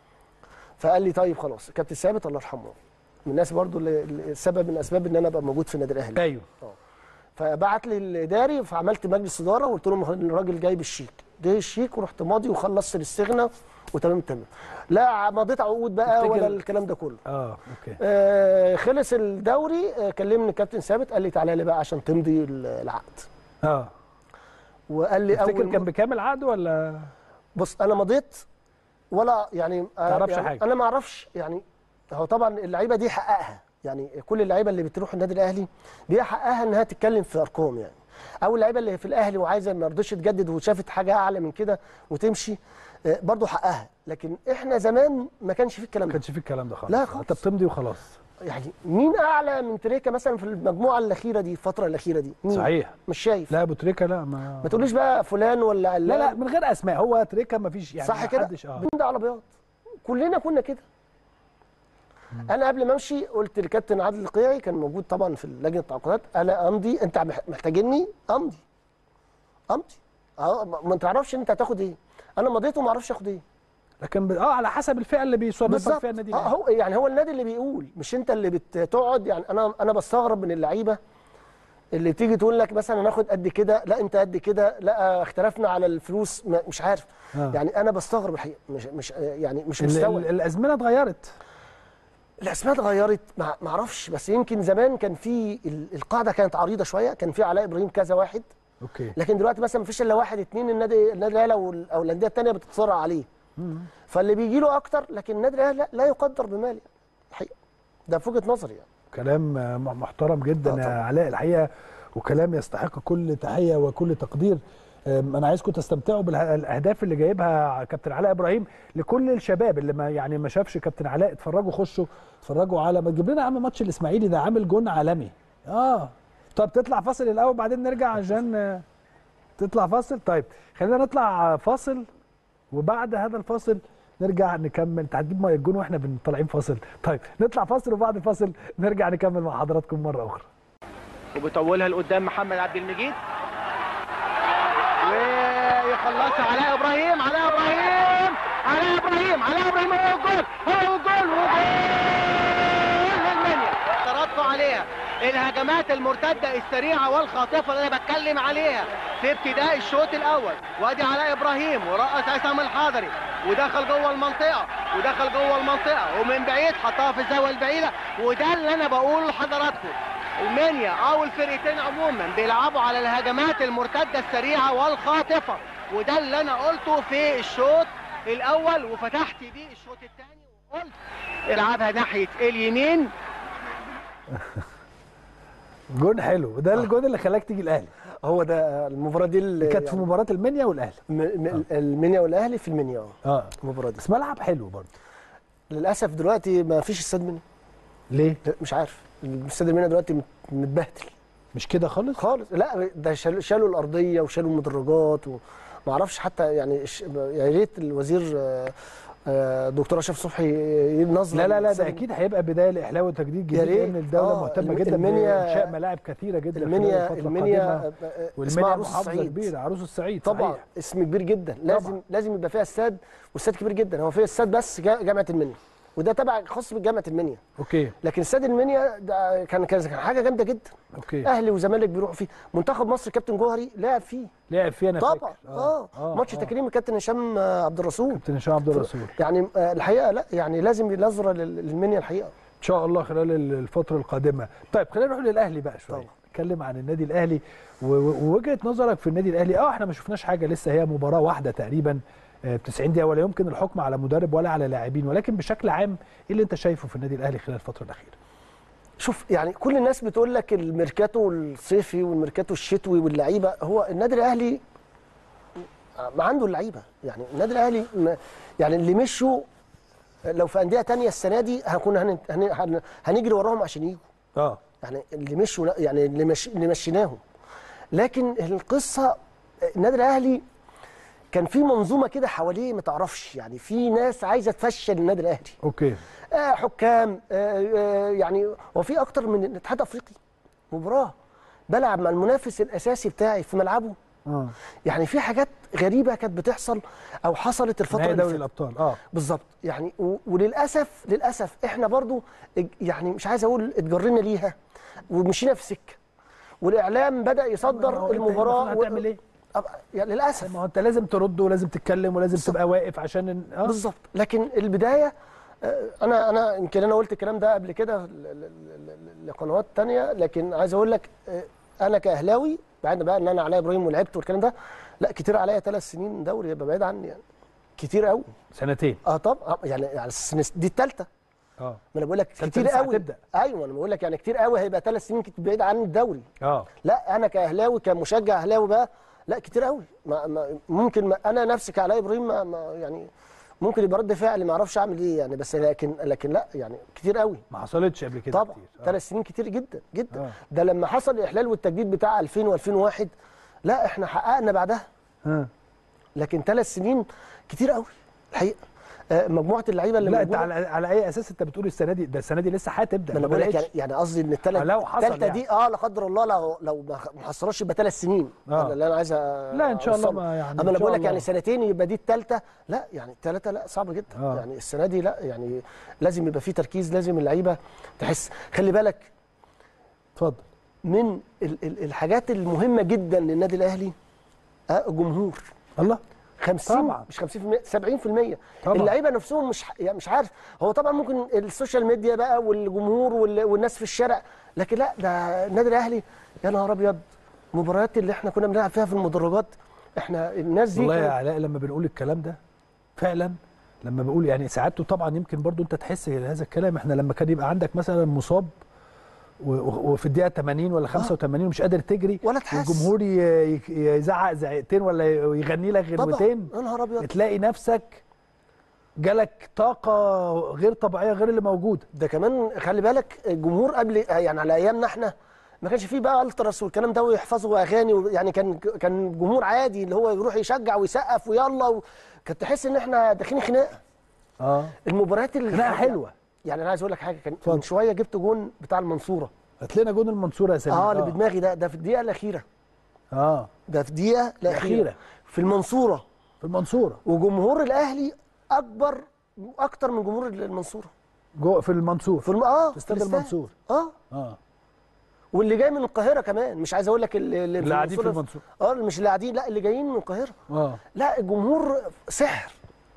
فقال لي طيب خلاص كابتن ثابت الله يرحمه من الناس برضو اللي اللي سبب من اسباب ان انا ابقى موجود في النادي الاهلي ايوه فبعت لي الاداري فعملت مجلس اداره وقلت لهم الراجل جايب الشيك ده الشيك ورحت ماضي وخلصت الاستغنى وتمام تمام لا مضيت عقود بقى تفتكر- ولا الكلام ده كله اه اوكي آه خلص الدوري آه كلمني الكابتن ثابت قال لي تعالى لي بقى عشان تمضي ال- العقد اه وقال لي تفتكر اول كان بكام العقد ولا بص انا مضيت ولا يعني آه، تعرفش يعني حاجة. انا ما اعرفش يعني هو طبعا اللعيبه دي حققها يعني كل اللعيبه اللي بتروح النادي الاهلي دي حققها انها تتكلم في ارقام يعني او اللعيبه اللي في الاهلي وعايزه ما رضتش تجدد وشافت حاجه اعلى من كده وتمشي آه، برضو حققها لكن احنا زمان ما كانش في الكلام ما ده كانش فيه الكلام ده خالص لا خالص. انت بتمضي وخلاص يعني مين اعلى من تريكا مثلا في المجموعه الاخيره دي الفتره الاخيره دي مين؟ صحيح مش شايف لا ابو تريكه لا ما ما تقوليش بقى فلان ولا علان لا لا من غير اسماء هو تريكه ما فيش يعني صح ما كده حدش اه بين ده على بياض كلنا كنا كده انا قبل ما امشي قلت للكابتن عادل القيعي كان موجود طبعا في لجنه التعاقدات انا امضي انت مح- محتاجني امضي امضي اه ما ما تعرفش انت هتاخد ايه انا مضيت وما اعرفش اخد ايه لكن ب... اه على حسب الفئه اللي بيصنفك بالظبط فيها النادي اه الأهلي. هو يعني هو النادي اللي بيقول مش انت اللي بتقعد يعني انا انا بستغرب من اللعيبه اللي تيجي تقول لك مثلا ناخد قد كده لا انت قد كده لا اختلفنا على الفلوس ما- مش عارف آه. يعني انا بستغرب الحقيقه مش مش يعني مش ال... مستوعب ال... الازمنه اتغيرت الاسماء اتغيرت ما ما اعرفش بس يمكن زمان كان في ال- القاعده كانت عريضه شويه كان في علاء ابراهيم كذا واحد اوكي لكن دلوقتي مثلا ما فيش الا واحد اتنين النادي النادي الاهلي او ال- او الانديه الثانيه بتتصارع عليه فاللي بيجي له اكتر لكن النادي الاهلي لا, لا يقدر بمال يعني الحقيقه ده في وجهه نظري يعني كلام آه، محترم جدا آه يا طبعا. علاء الحقيقه وكلام يستحق كل تحيه وكل تقدير آم، انا عايزكم تستمتعوا بالاهداف اللي جايبها كابتن علاء ابراهيم لكل الشباب اللي ما يعني ما شافش كابتن علاء اتفرجوا خشوا اتفرجوا على ما تجيب لنا يا عم ماتش الاسماعيلي ده عامل جون عالمي اه طب تطلع فاصل الاول بعدين نرجع عشان آه، تطلع فاصل طيب خلينا نطلع فاصل وبعد هذا الفاصل نرجع نكمل انت هتجيب ميه الجون واحنا طالعين فاصل طيب نطلع فاصل وبعد الفاصل نرجع نكمل مع حضراتكم مره اخرى وبيطولها لقدام محمد عبد المجيد خلصها علاء ابراهيم علاء ابراهيم علاء ابراهيم علاء ابراهيم هو الجول هو الجول وجول للمنيا ترفع عليها الهجمات المرتده السريعه والخاطفه اللي انا بتكلم عليها في ابتداء الشوط الاول وادي علاء ابراهيم ورقص عصام الحضري ودخل جوه المنطقه ودخل جوه المنطقه ومن بعيد حطها في الزاويه البعيده وده اللي انا بقوله لحضراتكم المنيا او الفرقتين عموما بيلعبوا على الهجمات المرتده السريعه والخاطفه وده اللي انا قلته في الشوط الاول وفتحت بيه الشوط الثاني وقلت العبها ناحيه اليمين جون حلو ده الجون اللي خلاك تيجي الاهلي هو ده المباراه دي اللي كانت في مباراه المنيا والاهلي م- م- المنيا والاهلي في المنيا اه اه المباراه دي بس ملعب حلو برضه للاسف دلوقتي ما فيش استاد منيا ليه لا، مش عارف الاستاد المنيا دلوقتي مت- متبهدل مش كده خالص خالص لا ده شالوا شالوا الارضيه وشالوا المدرجات وما اعرفش حتى يعني ش- يا ريت الوزير آه، آه، دكتور اشرف صبحي ينظم لا لا لا ده الاستاد. اكيد هيبقى بدايه لاحلال وتجديد يا جديد ريت. لان الدوله آه، مهتمه الم- جدا المنيا- بانشاء ملاعب كثيره جدا خلال المنيا الفترة المنيا القادمة. آه، آه، اسمها والمنيا عروس محافظه الصعيد كبيره عروس الصعيد طبعا صحيح. اسم كبير جدا لازم طبعاً. لازم يبقى فيها استاد واستاد كبير جدا هو فيها استاد بس جا- جامعه المنيا وده تبع خاص بجامعه المنيا اوكي لكن استاد المنيا ده كان كان كان حاجه جامده جدا اوكي اهلي وزمالك بيروحوا فيه منتخب مصر كابتن جوهري لعب فيه لعب فيه انا طبعا فاكر اه, آه. ماتش تكريم الكابتن هشام آه، عبد الرسول كابتن هشام عبد الرسول يعني آه، الحقيقه لا يعني لازم نظره لل- للمنيا الحقيقه ان شاء الله خلال ال- الفتره القادمه طيب خلينا نروح للاهلي بقى شويه طبعا. نتكلم عن النادي الاهلي و- و- ووجهه نظرك في النادي الاهلي اه احنا ما شفناش حاجه لسه هي مباراه واحده تقريبا آه، 90 دقيقه ولا يمكن الحكم على مدرب ولا على لاعبين ولكن بشكل عام ايه اللي انت شايفه في النادي الاهلي خلال الفتره الاخيره شوف يعني كل الناس بتقول لك الميركاتو الصيفي والميركاتو الشتوي واللعيبه هو النادي الاهلي ما عنده اللعيبه يعني النادي الاهلي ما- يعني اللي مشوا لو في انديه تانية السنه دي هنكون هن هن هن هنجري وراهم عشان يجوا اه يعني اللي مشوا لا- يعني اللي, مش اللي مشيناهم لكن القصه النادي الاهلي كان في منظومه كده حواليه ما تعرفش يعني في ناس عايزه تفشل النادي الاهلي اوكي آه حكام آه آه يعني هو في اكتر من الاتحاد الافريقي مباراه بلعب مع المنافس الاساسي بتاعي في ملعبه اه يعني في حاجات غريبه كانت بتحصل او حصلت الفتره نهائي اللي دوري فاتت الابطال اه بالظبط يعني و- وللاسف للاسف احنا برضو اج- يعني مش عايز اقول اتجرينا ليها ومشينا في سكه والاعلام بدا ما هو يصدر أنت المباراه المفروض هتعمل ايه؟ أب- يعني للاسف ما هو انت لازم ترد ولازم تتكلم ولازم تبقى واقف عشان اه بالظبط لكن البدايه آه، انا انا يمكن انا قلت الكلام ده قبل كده ل- ل- ل- لقنوات تانية لكن عايز اقول لك آه، انا كاهلاوي بعد بقى ان انا علاء ابراهيم ولعبت والكلام ده لا كتير عليا ثلاث سنين دوري يبقى بعيد عني يعني كتير قوي سنتين اه طب آه، يعني على أساس إن دي الثالثه اه ما انا بقول لك تالتة كتير لسه قوي هتبدأ. ايوه انا بقول لك يعني كتير قوي هيبقى ثلاث سنين كنت بعيد عن الدوري اه لا انا كاهلاوي كمشجع اهلاوي بقى لا كتير قوي ما ما ممكن ما انا نفسي كعلاء ابراهيم ما ما يعني ممكن يبقى رد فعل ما اعرفش اعمل ايه يعني بس لكن لكن لا يعني كتير قوي ما حصلتش قبل كده طبعا كتير. آه. ثلاث سنين كتير جدا جدا آه. ده لما حصل الاحلال والتجديد بتاع 2000 و2001 لا احنا حققنا بعدها اه لكن ثلاث سنين كتير قوي الحقيقه آه، مجموعه اللعيبه اللي لا انت موجودة- على على اي اساس انت بتقول السنه دي ده السنه دي لسه هتبدا ما انا ما بقول لك بدأتش. يعني يعني قصدي ان الثلاث لو حصل الثالثه يعني. دي اه لا قدر الله لو لو ما ما حصلش يبقى ثلاث سنين آه. أنا اللي انا عايز لا، إن شاء الله أوصله. ما يعني إن اما انا شاء بقول لك الله. يعني سنتين يبقى دي الثالثه لا يعني الثلاثه لا صعبه جدا آه. يعني السنه دي لا يعني لازم يبقى في تركيز لازم اللعيبه تحس خلي بالك اتفضل من ال ال الحاجات المهمه جدا للنادي الاهلي آه الجمهور الله 50 طبعاً. مش 50% 70% طبعاً. اللعيبه نفسهم مش ح- يعني مش عارف هو طبعا ممكن السوشيال ميديا بقى والجمهور وال- والناس في الشارع لكن لا ده النادي الاهلي يا نهار ابيض المباريات اللي احنا كنا بنلعب فيها في المدرجات احنا الناس دي والله يا كانت- علاء لما بنقول الكلام ده فعلا لما بقول يعني ساعات طبعا يمكن برضو انت تحس هذا الكلام احنا لما كان يبقى عندك مثلا مصاب و- و- وفي الدقيقه 80 ولا 85 ومش قادر تجري ولا تحس. والجمهور ي- ي- يزعق زعقتين ولا يغني لك طبعا غنوتين يا نهار ابيض تلاقي نفسك جالك طاقه غير طبيعيه غير اللي موجوده ده كمان خلي بالك الجمهور قبل يعني على ايامنا احنا ما كانش فيه بقى التراس والكلام ده ويحفظوا اغاني و- يعني كان كان جمهور عادي اللي هو يروح يشجع ويسقف ويلا و... كنت تحس ان احنا داخلين خناقه اه المباريات اللي خناقه حلوه يعني انا عايز اقول لك حاجه كان اتفضل. من شويه جبت جون بتاع المنصوره هات لنا جون المنصوره يا سامي اه اللي بدماغي ده ده في الدقيقه الاخيره اه ده في دقيقه الأخيرة. الاخيره في المنصوره في المنصوره وجمهور الاهلي اكبر اكتر من جمهور المنصوره جو في المنصور في الم... اه في استاد الاستاد. المنصور. اه اه واللي جاي من القاهره كمان مش عايز اقول لك اللي, اللي قاعدين في المنصورة. اه مش اللي قاعدين لا اللي جايين من القاهره اه لا الجمهور سحر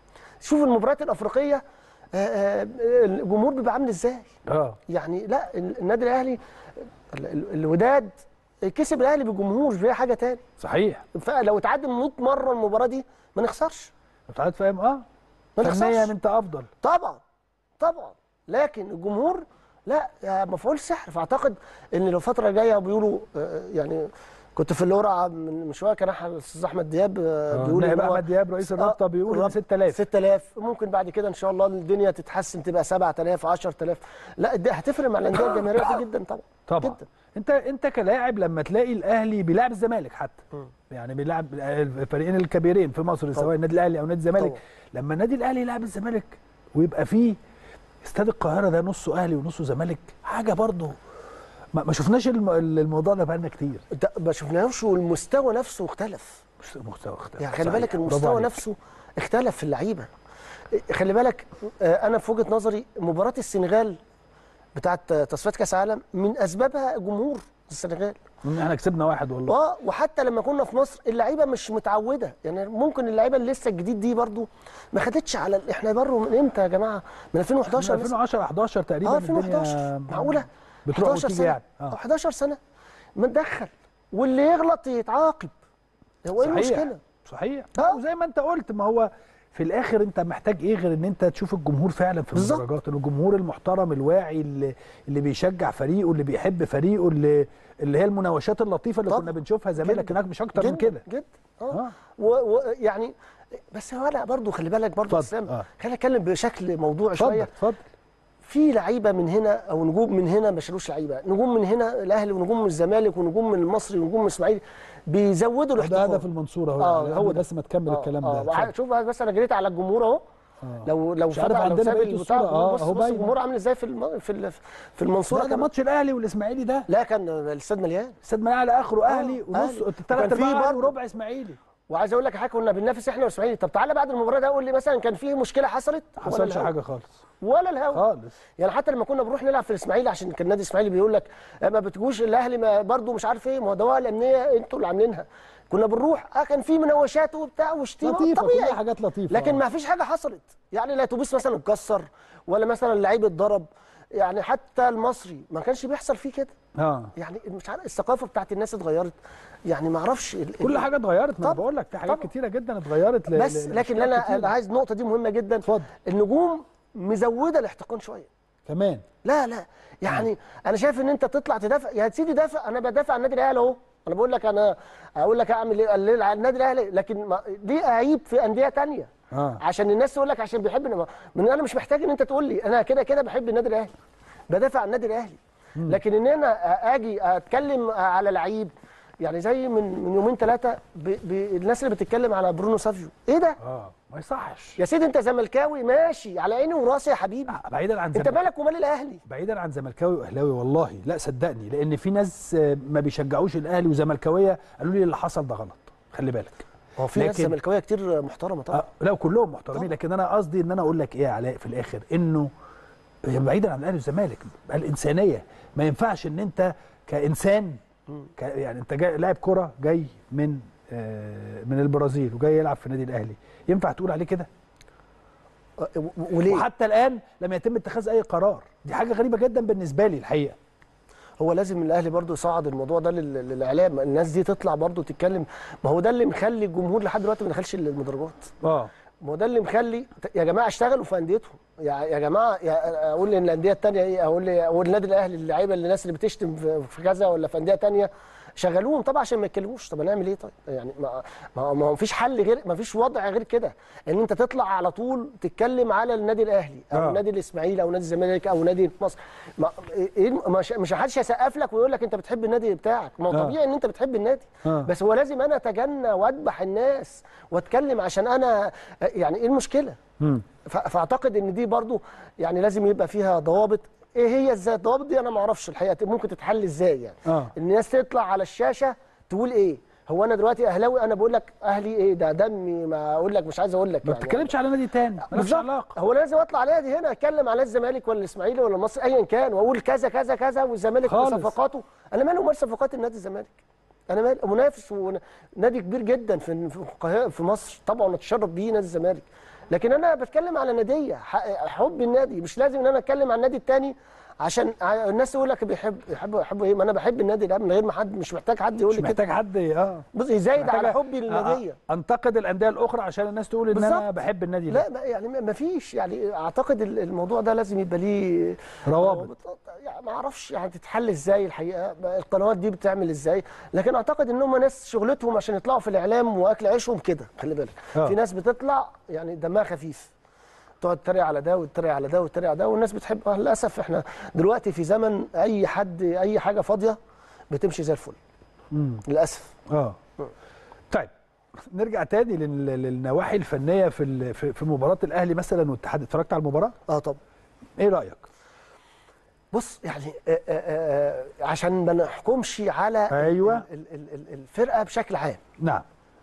شوف المباريات الافريقيه آه، آه، الجمهور بيبقى عامل ازاي اه يعني لا النادي الاهلي ال- ال- الوداد كسب الاهلي بالجمهور مش بأي حاجه تاني صحيح فلو اتعادل 100 مره المباراه دي ما نخسرش انت عارف فاهم اه ما فنيا نخسرش انت افضل طبعا طبعا لكن الجمهور لا يا مفعول سحر فاعتقد ان لو الفتره الجايه بيقولوا آه، يعني كنت في القرعه من من شويه كان أح- الاستاذ احمد دياب آه، بيقول نائب إن هو- احمد دياب رئيس آه، الرابطه بيقول ان الرابطة 6000 6000 ممكن بعد كده ان شاء الله الدنيا تتحسن تبقى 7000 10000 لا دي هتفرق مع الانديه الجماهيريه دي جدا طبعا طبعا جدا انت انت كلاعب لما تلاقي الاهلي بيلعب الزمالك حتى يعني بيلعب الفريقين الكبيرين في مصر سواء النادي الاهلي او نادي الزمالك طبعا. لما النادي الاهلي يلعب الزمالك ويبقى فيه استاد القاهره ده نصه اهلي ونصه زمالك حاجه برضه ما, ما شفناش الم- الموضوع ده بقالنا كتير ده ما شفناهوش والمستوى نفسه اختلف مش- مستوى اختلف يعني خلي صحيح. بالك برافو المستوى عليك. نفسه اختلف في اللعيبه خلي بالك آه، انا في وجهه نظري مباراه السنغال بتاعت تصفيات كاس عالم من اسبابها جمهور السنغال ان احنا كسبنا واحد والله اه وحتى لما كنا في مصر اللعيبه مش متعوده يعني ممكن اللعيبه اللي لسه الجديد دي برضو ما خدتش على ال- احنا برضو من امتى يا جماعه من 2011 من لسه 2010 11 تقريبا اه الدنيا 2011 معقوله بتروح 11 وتيجي سنه يعني اه اه 11 سنه متدخل واللي يغلط يتعاقب هو ايه صحيح المشكله صحيح آه. وزي ما انت قلت ما هو في الاخر انت محتاج ايه غير ان انت تشوف الجمهور فعلا في بالظبط. المدرجات الجمهور المحترم الواعي اللي, اللي بيشجع فريقه اللي بيحب فريقه اللي اللي هي المناوشات اللطيفه اللي طبعا. كنا بنشوفها زمان لكن جداً. هناك مش اكتر من جدا كده جدا اه آه. ويعني بس هو انا برضو خلي بالك برضو اتفضل. اسلام آه. خلينا نتكلم بشكل موضوعي اتفضل شويه اتفضل في لعيبه من هنا او نجوم من هنا ما شالوش لعيبه نجوم من هنا الاهلي ونجوم من الزمالك ونجوم من المصري ونجوم من الاسماعيلي بيزودوا ده الاحتفال هدف المنصوره اهو اه يعني هو قبل ده بس ما تكمل آه، الكلام آه. ده اتفضل. شوف بس انا جريت على الجمهور اهو آه. لو لو مش عارف فتح لو عندنا ساب بقية البتاع الصورة. آه، بص أهو بص باين. الجمهور عامل ازاي في الم... في ال- في المنصوره لا ده كمان. ماتش الاهلي والاسماعيلي ده لا كان الاستاد مليان استاد منال على اخره اهلي ونص أهلي. ثلاث وكان في ارباع أهلي برضه- وربع اسماعيلي وعايز اقول لك حاجه كنا بننافس احنا والاسماعيلي طب تعالى بعد المباراه ده قول لي مثلا كان في مشكله حصلت ما ولا حصلش الهوا؟ حاجه خالص ولا الهوا خالص يعني حتى لما كنا بنروح نلعب في الاسماعيلي عشان كان النادي الاسماعيلي بيقول لك آه، ما بتجوش الاهلي ما برضه مش عارف ايه ما هو دوائر الامنيه انتوا اللي عاملينها كنا بنروح اه كان في مناوشات وبتاع وشتيمه لطيفه طبيعي كلها حاجات لطيفه لكن آه. ما فيش حاجه حصلت يعني لا اتوبيس مثلا اتكسر ولا مثلا لعيب اتضرب يعني حتى المصري ما كانش بيحصل فيه كده اه يعني مش عارف الثقافه بتاعت الناس اتغيرت يعني ما اعرفش ال- كل ال- حاجه اتغيرت ما انا طبعا، بقول لك في حاجات طبعا. كتيره جدا اتغيرت ل- بس ل- لكن لأشياء انا كتيرة. انا عايز النقطه دي مهمه جدا اتفضل. النجوم مزوده الاحتقان شويه كمان لا لا يعني انا شايف ان انت تطلع تدافع يا سيدي دافع انا بدافع عن النادي الاهلي اهو انا بقول لك انا اقول لك اعمل ايه الليل على النادي الاهلي لكن ما دي عيب في انديه تانية اه عشان الناس تقول لك عشان بيحب ما- من انا مش محتاج ان انت تقول لي انا كده كده بحب النادي الاهلي بدافع عن النادي الاهلي لكن ان انا اجي اتكلم على لعيب يعني زي من من يومين ثلاثه الناس اللي بتتكلم على برونو سافيو ايه ده اه ما يصحش يا سيدي انت زملكاوي ماشي على عيني وراسي يا حبيبي لا، بعيدا عن انت زملك مالك ومال الاهلي بعيدا عن زملكاوي واهلاوي والله لا صدقني لان في ناس آه، ما بيشجعوش الاهلي وزملكاويه قالوا لي اللي حصل ده غلط خلي بالك هو في ناس لكن- زملكاويه كتير محترمه طبعا آه لا كلهم محترمين لكن انا قصدي ان انا اقول لك ايه يا علاء في الاخر انه هي بعيدا عن الاهلي والزمالك الانسانيه ما ينفعش ان انت كانسان ك يعني انت جاي لاعب كره جاي من آه من البرازيل وجاي يلعب في النادي الاهلي ينفع تقول عليه كده آه، و- وليه وحتى الان لم يتم اتخاذ اي قرار دي حاجه غريبه جدا بالنسبه لي الحقيقه هو لازم الاهلي برضو يصعد الموضوع ده لل- للاعلام الناس دي تطلع برضو تتكلم ما هو ده اللي مخلي الجمهور لحد دلوقتي ما دخلش المدرجات اه ما هو ده اللي مخلي يا جماعه اشتغلوا في انديتهم يا يا جماعه يا اقول للانديه الثانيه ايه اقول لي اقول النادي الاهلي اللعيبه اللي الناس اللي بتشتم في في كذا ولا في انديه ثانيه شغلوهم طبعا عشان ما يتكلموش طب هنعمل ايه طيب يعني ما ما ما فيش حل غير ما فيش وضع غير كده ان انت تطلع على طول تتكلم على النادي الاهلي او آه. النادي الاسماعيلي او نادي الزمالك او نادي مصر ما إيه مش مش حدش هيسقف لك ويقول لك انت بتحب النادي بتاعك ما هو آه. طبيعي ان انت بتحب النادي آه. بس هو لازم انا اتجنى واذبح الناس واتكلم عشان انا يعني ايه المشكله مم. ف- فاعتقد ان دي برضو يعني لازم يبقى فيها ضوابط ايه هي ازاي الضوابط دي انا ما اعرفش الحقيقه ممكن تتحل ازاي يعني آه. الناس تطلع على الشاشه تقول ايه هو انا دلوقتي اهلاوي انا بقول لك اهلي ايه ده دمي ما اقول لك مش عايز اقول لك ما بتتكلمش على نادي تاني مالكش بالظبط. علاقه هو لازم اطلع على نادي هنا اتكلم على الزمالك ولا الاسماعيلي ولا مصر ايا كان واقول كذا كذا كذا والزمالك خالص. وصفقاته انا مالي ومال صفقات النادي الزمالك انا مال منافس ونادي كبير جدا في في القاهرة- في مصر طبعا اتشرف بيه نادي الزمالك لكن انا بتكلم على ناديه ح- حب النادي مش لازم ان انا اتكلم عن النادي الثاني عشان ع- الناس تقول لك بيحب يحب يحب ايه ما انا بحب النادي ده من غير ما حد مش محتاج حد يقول مش لي كده محتاج حد اه بص يزايد محتاج على حبي أ- للناديه أ- انتقد الانديه الاخرى عشان الناس تقول ان انا بالظبط. بحب النادي ده لا ما- يعني ما ما فيش يعني اعتقد ال- الموضوع ده لازم يبقى ليه روابط. يعني ما اعرفش يعني تتحل ازاي الحقيقه القنوات دي بتعمل ازاي لكن اعتقد ان هم ناس شغلتهم عشان يطلعوا في الاعلام واكل عيشهم كده خلي بالك آه. في ناس بتطلع يعني دمها خفيف تقعد تتريق على ده وتتريق على ده وتتريق على ده والناس بتحب آه، للاسف احنا دلوقتي في زمن اي حد اي حاجه فاضيه بتمشي زي الفل مم. للاسف اه طيب نرجع تاني لل- للنواحي الفنيه في ال- في في مباراه الاهلي مثلا والاتحاد اتفرجت على المباراه اه طب ايه رايك بص يعني آه، آه، آه، عشان ما نحكمش على أيوة. ال- ال- ال- ال- الفرقه بشكل عام نعم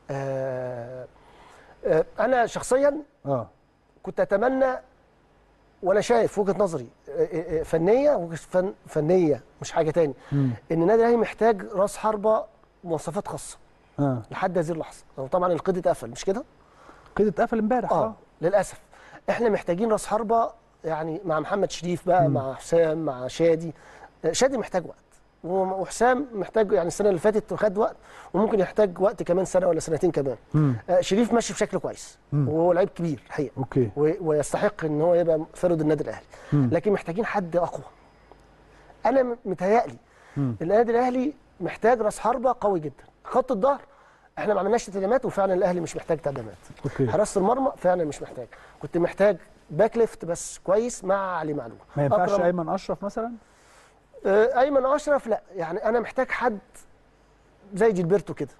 آه، آه، انا شخصيا اه كنت اتمنى وانا شايف وجهه نظري آه، آه، آه، فنيه وجهة فن فنيه مش حاجه تاني مم. ان النادي الاهلي محتاج راس حربه مواصفات خاصه اه لحد هذه اللحظه طبعا القيد اتقفل مش كده؟ كده اتقفل امبارح اه للاسف احنا محتاجين راس حربه يعني مع محمد شريف بقى مم. مع حسام مع شادي آه، شادي محتاج وقت و- وحسام محتاج يعني السنه اللي فاتت خد وقت وممكن يحتاج وقت كمان سنه ولا سنتين كمان مم. آه، شريف ماشي بشكل كويس مم. وهو لعيب كبير الحقيقه اوكي و- ويستحق ان هو يبقى فرد النادي الاهلي مم. لكن محتاجين حد اقوى انا م- متهيألي مم. النادي الاهلي محتاج راس حربه قوي جدا خط الظهر احنا ما عملناش تدعيمات وفعلا الاهلي مش محتاج تدعيمات اوكي حراسه المرمى فعلا مش محتاج كنت محتاج باك ليفت بس كويس مع علي معلول ما ينفعش أكرم- ايمن اشرف مثلا آه، ايمن اشرف لا يعني انا محتاج حد زي جilberto كده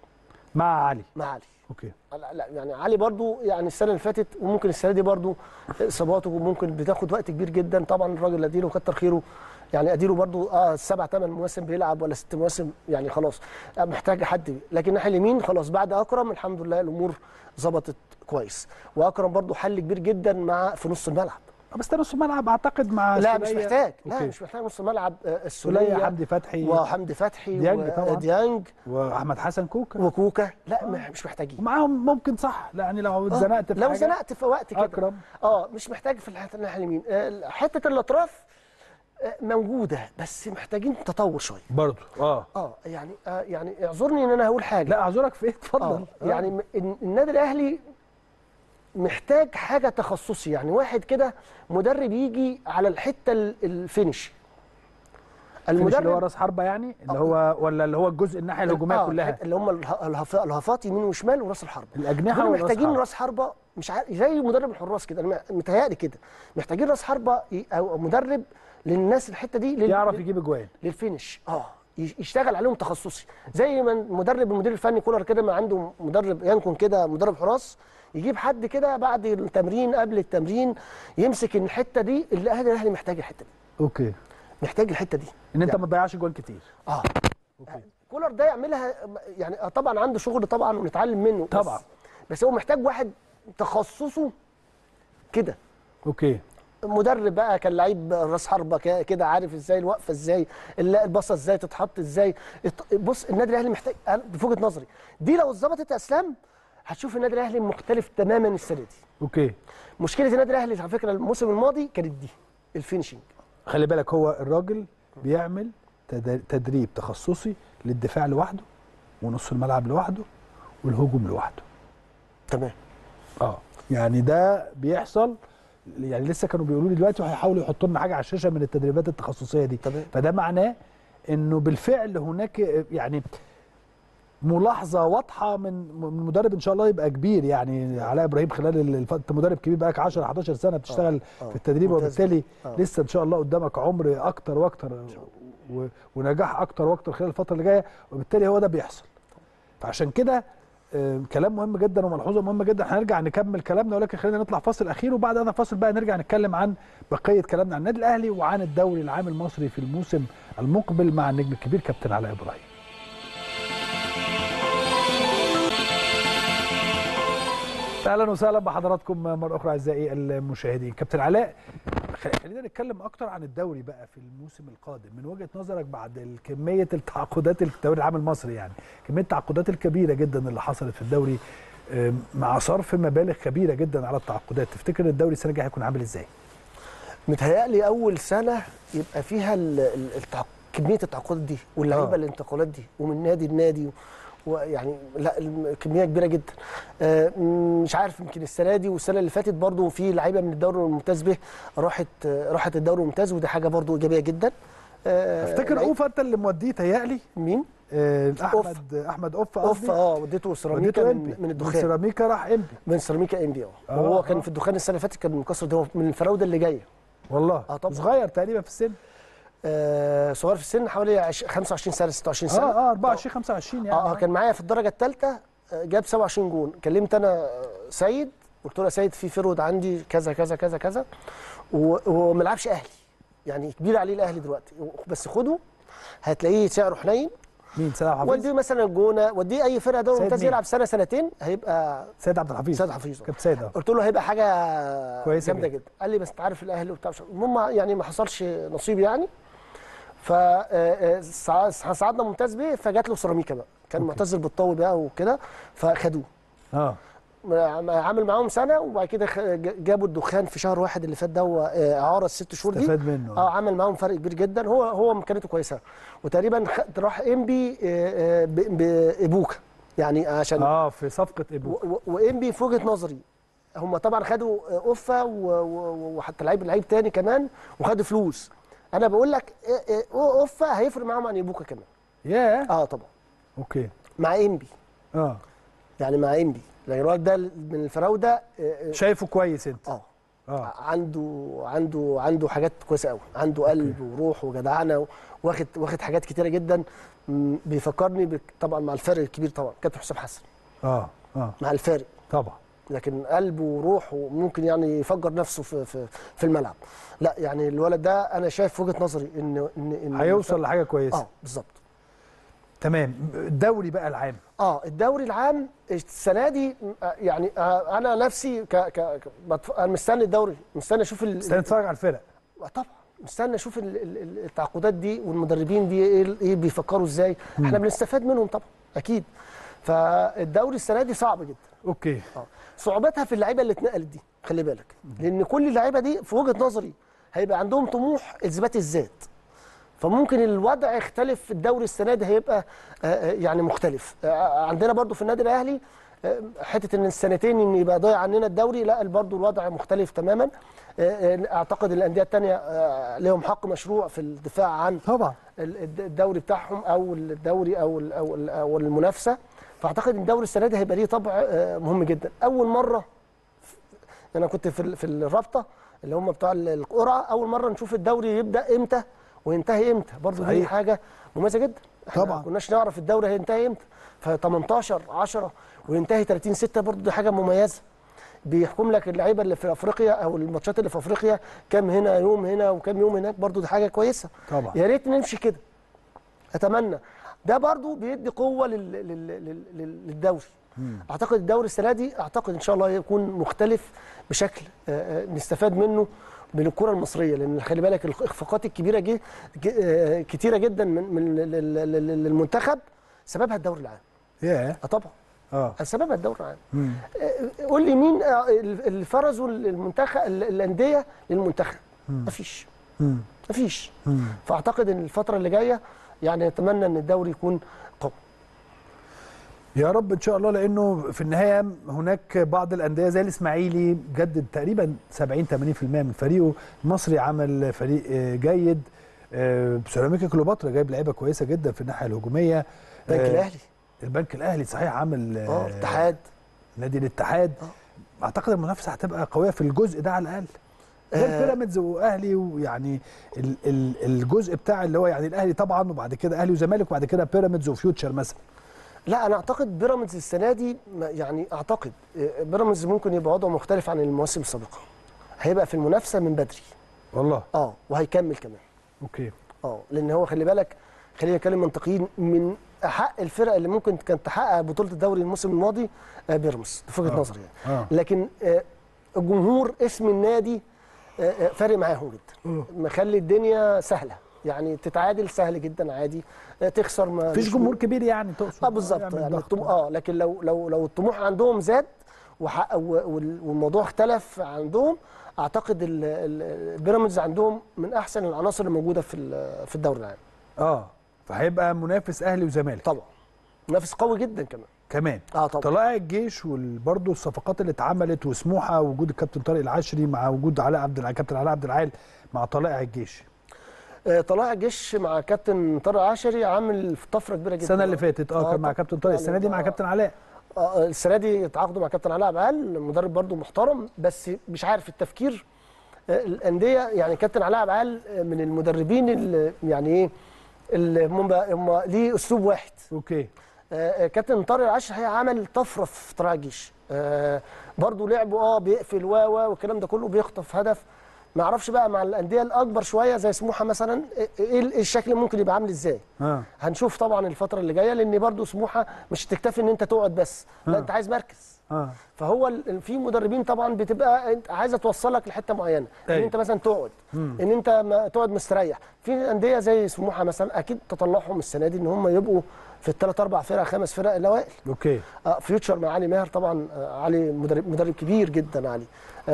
مع علي مع علي اوكي لا لا يعني علي برضو يعني السنه اللي فاتت وممكن السنه دي برضو اصاباته ممكن بتاخد وقت كبير جدا طبعا الراجل اديله كتر خيره يعني اديله برضو اه سبع ثمان مواسم بيلعب ولا ست مواسم يعني خلاص آه، محتاج حد لكن الناحيه اليمين خلاص بعد اكرم الحمد لله الامور ظبطت كويس واكرم برضو حل كبير جدا مع في نص الملعب آه، بس ده نص ملعب اعتقد مع لا مش سولية. محتاج لا أوكي. مش محتاج نص الملعب آه، سولية السوليه حمدي فتحي وحمدي فتحي ديانج طبعاً. وديانج واحمد حسن كوكا وكوكا لا مح- مش محتاجين ومعاهم ممكن صح لا يعني لو آه، اتزنقت في لو حاجة، زنقت في وقت كده اكرم اه مش محتاج في الحته الناحيه اليمين آه، حته الاطراف آه، موجوده بس محتاجين تطور شويه برضه اه اه يعني آه يعني اعذرني ان انا هقول حاجه لا اعذرك في ايه آه اتفضل يعني م- ال- النادي الاهلي محتاج حاجه تخصصي يعني واحد كده مدرب يجي على الحته ال- الفينش المدرب اللي هو المدرب راس حربه يعني اللي آه. هو ولا اللي هو الجزء الناحيه الهجوميه آه، كلها اللي هم اله- الهف- الهفات يمين وشمال وراس الحربه الاجنحه دول والراس محتاجين حربة. راس حربه مش عارف زي مدرب الحراس كده انا متهيألي كده محتاجين راس حربه ي- او مدرب للناس الحته دي لل... يعرف لل- يجيب اجوان للفينش اه ي- يشتغل عليهم تخصصي زي ما مدرب المدير الفني كولر كده ما عنده مدرب ينكن كده مدرب حراس يجيب حد كده بعد التمرين قبل التمرين يمسك الحته دي اللي اهلي الاهلي محتاج الحته دي اوكي محتاج الحته دي ان انت يعني- ما تضيعش جوان كتير اه اوكي كولر ده يعملها يعني آه طبعا عنده شغل طبعا ونتعلم منه بس- طبعا. بس هو محتاج واحد تخصصه كده اوكي مدرب بقى كان لعيب راس حربه ك- كده عارف ازاي الوقفه ازاي اللا- الباصه ازاي تتحط ازاي الت- بص النادي الاهلي محتاج أنا في وجهه نظري دي لو اتظبطت يا اسلام هتشوف النادي الاهلي مختلف تماما السنه دي اوكي مشكله النادي الاهلي على فكره الموسم الماضي كانت دي الفينشنج خلي بالك هو الراجل بيعمل تد- تدريب تخصصي للدفاع لوحده ونص الملعب لوحده والهجوم لوحده تمام اه يعني ده بيحصل يعني لسه كانوا بيقولوا لي دلوقتي وهيحاولوا يحطوا لنا حاجه على الشاشه من التدريبات التخصصيه دي تمام. فده معناه انه بالفعل هناك يعني ملاحظه واضحه من من مدرب ان شاء الله يبقى كبير يعني علاء ابراهيم خلال الف... انت مدرب كبير بقالك 10 11 سنه بتشتغل آه، في التدريب ممتاز. وبالتالي آه. لسه ان شاء الله قدامك عمر اكتر واكتر و... ونجاح اكتر واكتر خلال الفتره اللي جايه وبالتالي هو ده بيحصل فعشان كده آه، كلام مهم جدا وملحوظه مهمه جدا هنرجع نكمل كلامنا ولكن خلينا نطلع فاصل اخير وبعد هذا الفاصل بقى نرجع نتكلم عن بقيه كلامنا عن النادي الاهلي وعن الدوري العام المصري في الموسم المقبل مع النجم الكبير كابتن علاء ابراهيم اهلا وسهلا بحضراتكم مره اخرى اعزائي المشاهدين كابتن علاء خ- خلينا نتكلم اكتر عن الدوري بقى في الموسم القادم من وجهه نظرك بعد كميه التعاقدات الدوري العام المصري يعني كميه التعاقدات الكبيره جدا اللي حصلت في الدوري آم، مع صرف مبالغ كبيره جدا على التعاقدات تفتكر ان الدوري السنه الجايه هيكون عامل ازاي متهيألي أول سنة يبقى فيها ال- ال- التع... كمية التعاقدات دي واللعيبة آه. الانتقالات دي ومن نادي لنادي ويعني لا الم- كمية كبيرة جدا آه، م- مش عارف يمكن السنة دي والسنة اللي فاتت برضو في لعيبة من الدوري الممتاز به راحت آه، راحت الدوري الممتاز ودي حاجة برضو إيجابية جدا آه، افتكر لعيب- اوفا انت اللي موديه تهيألي مين؟ آه، أوف. احمد احمد اوفا اوف قصدي اه وديته سيراميكا وديته من, إمبي. من الدخان سيراميكا راح امبي من سيراميكا ام بي اه آه، وهو آه. كان في الدخان السنة اللي فاتت كان مكسر ده هو من الفراودة اللي جاية والله آه، طبعا. صغير تقريبا في السن آه صغير في السن حوالي عش- 25 سنة 26 سنة اه اه 24 25 يعني اه اه كان معايا في الدرجه الثالثه جاب 27 جون كلمت انا آه، سيد قلت له يا سيد في فرود عندي كذا كذا كذا كذا و- وما لعبش اهلي يعني كبير عليه الاهلي دلوقتي بس خده هتلاقيه سعره حنين مين سيد عبد الحفيظ وديه مثلا الجونه وديه اي فرقه دوري سيد ممتاز مين؟ يلعب سنه سنتين هيبقى سيد عبد الحفيظ سيد حفيظ كابتن سيد اه قلت له هيبقى حاجه كويسة جامده جدا. جدا قال لي بس انت عارف الاهلي وبتاع مش عارف. المهم يعني ما حصلش نصيب يعني فصعدنا ممتاز بيه فجات له سيراميكا بقى كان أوكي. معتزل بالطول بقى وكده فخدوه اه عامل معاهم سنه وبعد كده خ- ج- جابوا الدخان في شهر واحد اللي فات ده هو آه، اعاره الست شهور دي استفاد منه اه عمل معاهم فرق كبير جدا هو هو امكانياته كويسه وتقريبا خد- راح انبي آه، آه، ب- بابوكا يعني عشان اه في صفقه ابو و- و- وانبي في وجهه نظري هم طبعا خدوا اوفا و- و- وحتى لعيب لعيب تاني كمان وخدوا فلوس انا بقول لك إيه- إيه، اوفا هيفرق معاهم عن ايبوكا كمان ياه اه طبعا اوكي مع انبي اه يعني مع انبي لكن الراجل ده من الفراوده آه، شايفه كويس انت اه اه عنده عنده عنده حاجات كويسه قوي عنده قلب وروح وجدعنه واخد واخد حاجات كتيره جدا م، بيفكرني بك- طبعا مع الفارق الكبير طبعا كابتن حسام حسن اه اه مع الفارق طبعا لكن قلبه وروح وممكن يعني يفجر نفسه في في, في الملعب لا يعني الولد ده انا شايف في وجهه نظري ان ان ان هيوصل لحاجه كويسه اه بالظبط تمام الدوري بقى العام اه الدوري العام السنه دي آه، يعني آه، انا نفسي ك ك ك- بتف- انا مستني الدوري مستني اشوف ال- استنى نتفرج على الفرق طبعا مستني اشوف ال- ال- ال- التعاقدات دي والمدربين دي ايه ايه بيفكروا ازاي احنا بنستفاد منهم طبعا اكيد فالدوري السنه دي صعب جدا اوكي اه صعوبتها في اللعيبه اللي اتنقلت دي خلي بالك لان كل اللعيبه دي في وجهه نظري هيبقى عندهم طموح اثبات الذات فممكن الوضع يختلف في الدوري السنه دي هيبقى آه، آه، يعني مختلف آه، عندنا برضو في النادي الاهلي آه، حته ان السنتين ان يبقى ضايع عننا الدوري لا برضو الوضع مختلف تماما آه، آه، اعتقد الانديه الثانيه لهم حق مشروع في الدفاع عن طبعا ال- الد- الدوري بتاعهم او الدوري او ال- او ال- او المنافسه فاعتقد ان الدوري السنه دي هيبقى ليه طبع آه، مهم جدا اول مره انا كنت في ال- في الرابطه اللي هم بتوع ال- القرعه اول مره نشوف الدوري يبدا امتى وينتهي امتى برضه دي صحيح. حاجه مميزه جدا احنا طبعا. ما كناش نعرف الدوري هينتهي امتى ف 18 10 وينتهي 30 6 برضه دي حاجه مميزه بيحكم لك اللعيبه اللي في افريقيا او الماتشات اللي في افريقيا كام هنا يوم هنا وكام يوم هناك برضه دي حاجه كويسه طبعا. يا ريت نمشي كده اتمنى ده برضو بيدي قوه لل... لل... لل... لل- للدوري اعتقد الدوري السنه دي اعتقد ان شاء الله يكون مختلف بشكل آه، آه، نستفاد منه من الكره المصريه لان خلي بالك الاخفاقات الكبيره جه ج- آه، كتيره جدا من من لل- لل- لل- للمنتخب سببها الدوري العام ياه اه طبعا اه سببها الدوري العام مم. آه، قول لي مين آه، اللي فرزوا المنتخب الانديه للمنتخب مفيش مم. مفيش مم. فاعتقد ان الفتره اللي جايه يعني اتمنى ان الدوري يكون قوي يا رب ان شاء الله لانه في النهايه هناك بعض الانديه زي الاسماعيلي جدد تقريبا 70 80% من فريقه المصري عمل فريق آه، جيد آه، سيراميكا كليوباترا جايب لعيبه كويسه جدا في الناحيه الهجوميه البنك آه، الاهلي البنك الاهلي صحيح عامل اه آه، اتحاد نادي الاتحاد اعتقد المنافسه هتبقى قويه في الجزء ده على الاقل غير آه. بيراميدز واهلي ويعني ال- ال- الجزء بتاع اللي هو يعني الاهلي طبعا وبعد كده اهلي وزمالك وبعد كده بيراميدز وفيوتشر مثلا لا انا اعتقد بيراميدز السنه دي ما- يعني اعتقد آه، بيراميدز ممكن يبقى وضعه مختلف عن المواسم السابقه هيبقى في المنافسه من بدري والله اه وهيكمل كمان اوكي اه لان هو خلي بالك خلينا نتكلم منطقيين من حق الفرق اللي ممكن كانت تحقق بطوله الدوري الموسم الماضي آه، بيراميدز في وجهه آه. نظري يعني اه لكن آه، الجمهور اسم النادي آه، آه، فارق معاهم جدا مخلي الدنيا سهله يعني تتعادل سهل جدا عادي آه، تخسر ما مفيش مش- جمهور كبير يعني تقصد اه بالظبط يعمل يعني ضغط. الطموح اه لكن لو لو لو الطموح عندهم زاد وحقق و- وال- والموضوع اختلف عندهم اعتقد ال- ال- البيراميدز عندهم من احسن العناصر اللي موجوده في ال- في الدوري العام اه فهيبقى منافس اهلي وزمالك طبعا منافس قوي جدا كمان كمان اه طبعا طلائع الجيش وبرضه الصفقات اللي اتعملت وسموحه وجود الكابتن طارق العشري مع وجود علاء عبد الع- كابتن علاء عبد العال مع طلائع الجيش آه، طلائع الجيش مع كابتن طارق عشري عامل طفره كبيره جدا السنه اللي فاتت اه كان مع طبعاً. كابتن طارق السنه دي مع يعني كابتن علاء آه، السنه دي اتعاقدوا مع كابتن علاء عبعال مدرب برضو محترم بس مش عارف التفكير آه، الانديه يعني كابتن علاء عبعال آه، من المدربين اللي يعني ايه اللي هم هم ليه اسلوب واحد اوكي آه، آه، كابتن طارق العشر هي عمل طفره في طلائع الجيش آه، برضو لعبه اه بيقفل و و والكلام ده كله بيخطف هدف ما اعرفش بقى مع الانديه الاكبر شويه زي سموحه مثلا ايه إيه الشكل ممكن يبقى عامل ازاي اه هنشوف طبعا الفتره اللي جايه لان برضو سموحه مش تكتفي ان انت تقعد بس لا آه. انت عايز مركز اه فهو ال- في مدربين طبعا بتبقى انت عايزه توصلك لحته معينه ان أيوة. انت مثلا تقعد ان انت ما تقعد مستريح في انديه زي سموحه مثلا اكيد تطلعهم السنه دي ان هم يبقوا في الثلاث اربع فرق خمس فرق الاوائل اوكي آه فيوتشر مع علي ماهر طبعا آه علي مدرب مدرب كبير جدا علي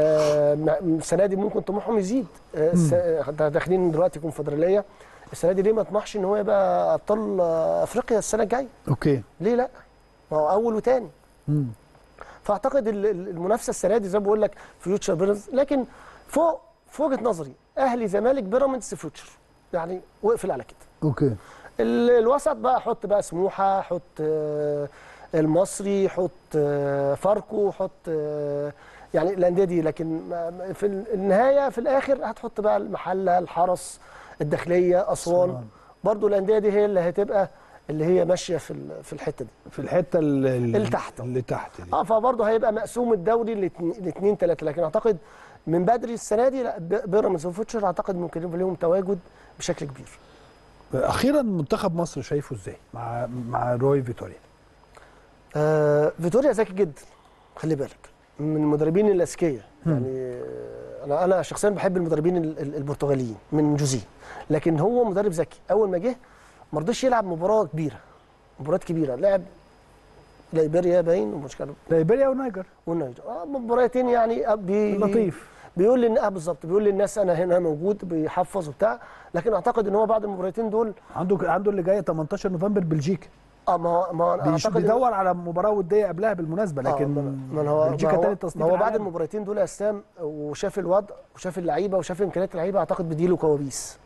آه مع- السنه دي ممكن طموحهم يزيد آه الس- آه، حتى داخلين دلوقتي كونفدراليه السنه دي ليه ما طمحش ان هو يبقى ابطال آه، افريقيا السنه الجايه اوكي ليه لا ما هو اول وتاني مم. فاعتقد ال- ال- المنافسه السنه دي زي ما بقول لك فيوتشر بيراميدز لكن فوق في وجهه نظري اهلي زمالك بيراميدز فيوتشر يعني واقفل على كده اوكي ال- الوسط بقى حط بقى سموحه حط آه، المصري حط آه، فاركو حط آه، يعني الانديه دي لكن ما- ما- في ال- النهايه في الاخر هتحط بقى المحله الحرس الداخليه اسوان أسوان. برضو الانديه دي هي اللي هتبقى اللي هي ماشيه في ال- في الحته دي في الحته اللي, اللي تحت. اللي تحت دي اه فبرضه هيبقى مقسوم الدوري لاثنين ثلاثه لكن اعتقد من بدري السنه دي لا ب- بيراميدز وفوتشر اعتقد ممكن يبقى لهم تواجد بشكل كبير اخيرا منتخب مصر شايفه ازاي مع مع روي فيتوريا آه فيتوريا ذكي جدا خلي بالك من المدربين الاذكياء يعني آه، انا انا شخصيا بحب المدربين ال- ال- البرتغاليين من جوزيه لكن هو مدرب ذكي اول ما جه ما رضيش يلعب مباراه كبيره مباريات كبيره لعب ليبيريا باين ومش عارف ليبيريا ونيجر والنيجر آه مباراتين يعني آه، بي لطيف بيقول لي اه بالظبط بيقول للناس انا هنا موجود بيحفظ وبتاع لكن اعتقد ان هو بعد المباراتين دول عنده عنده اللي جايه 18 نوفمبر بلجيكا اه ما ما أنا بيش- اعتقد إن- بيدور على مباراه وديه قبلها بالمناسبه آه، لكن ما- ما هو بلجيكا ما هو, تاني ما تصنيف هو بعد العالم. المباراتين دول يا اسلام وشاف الوضع وشاف اللعيبه وشاف امكانيات اللعيبه اعتقد بديله كوابيس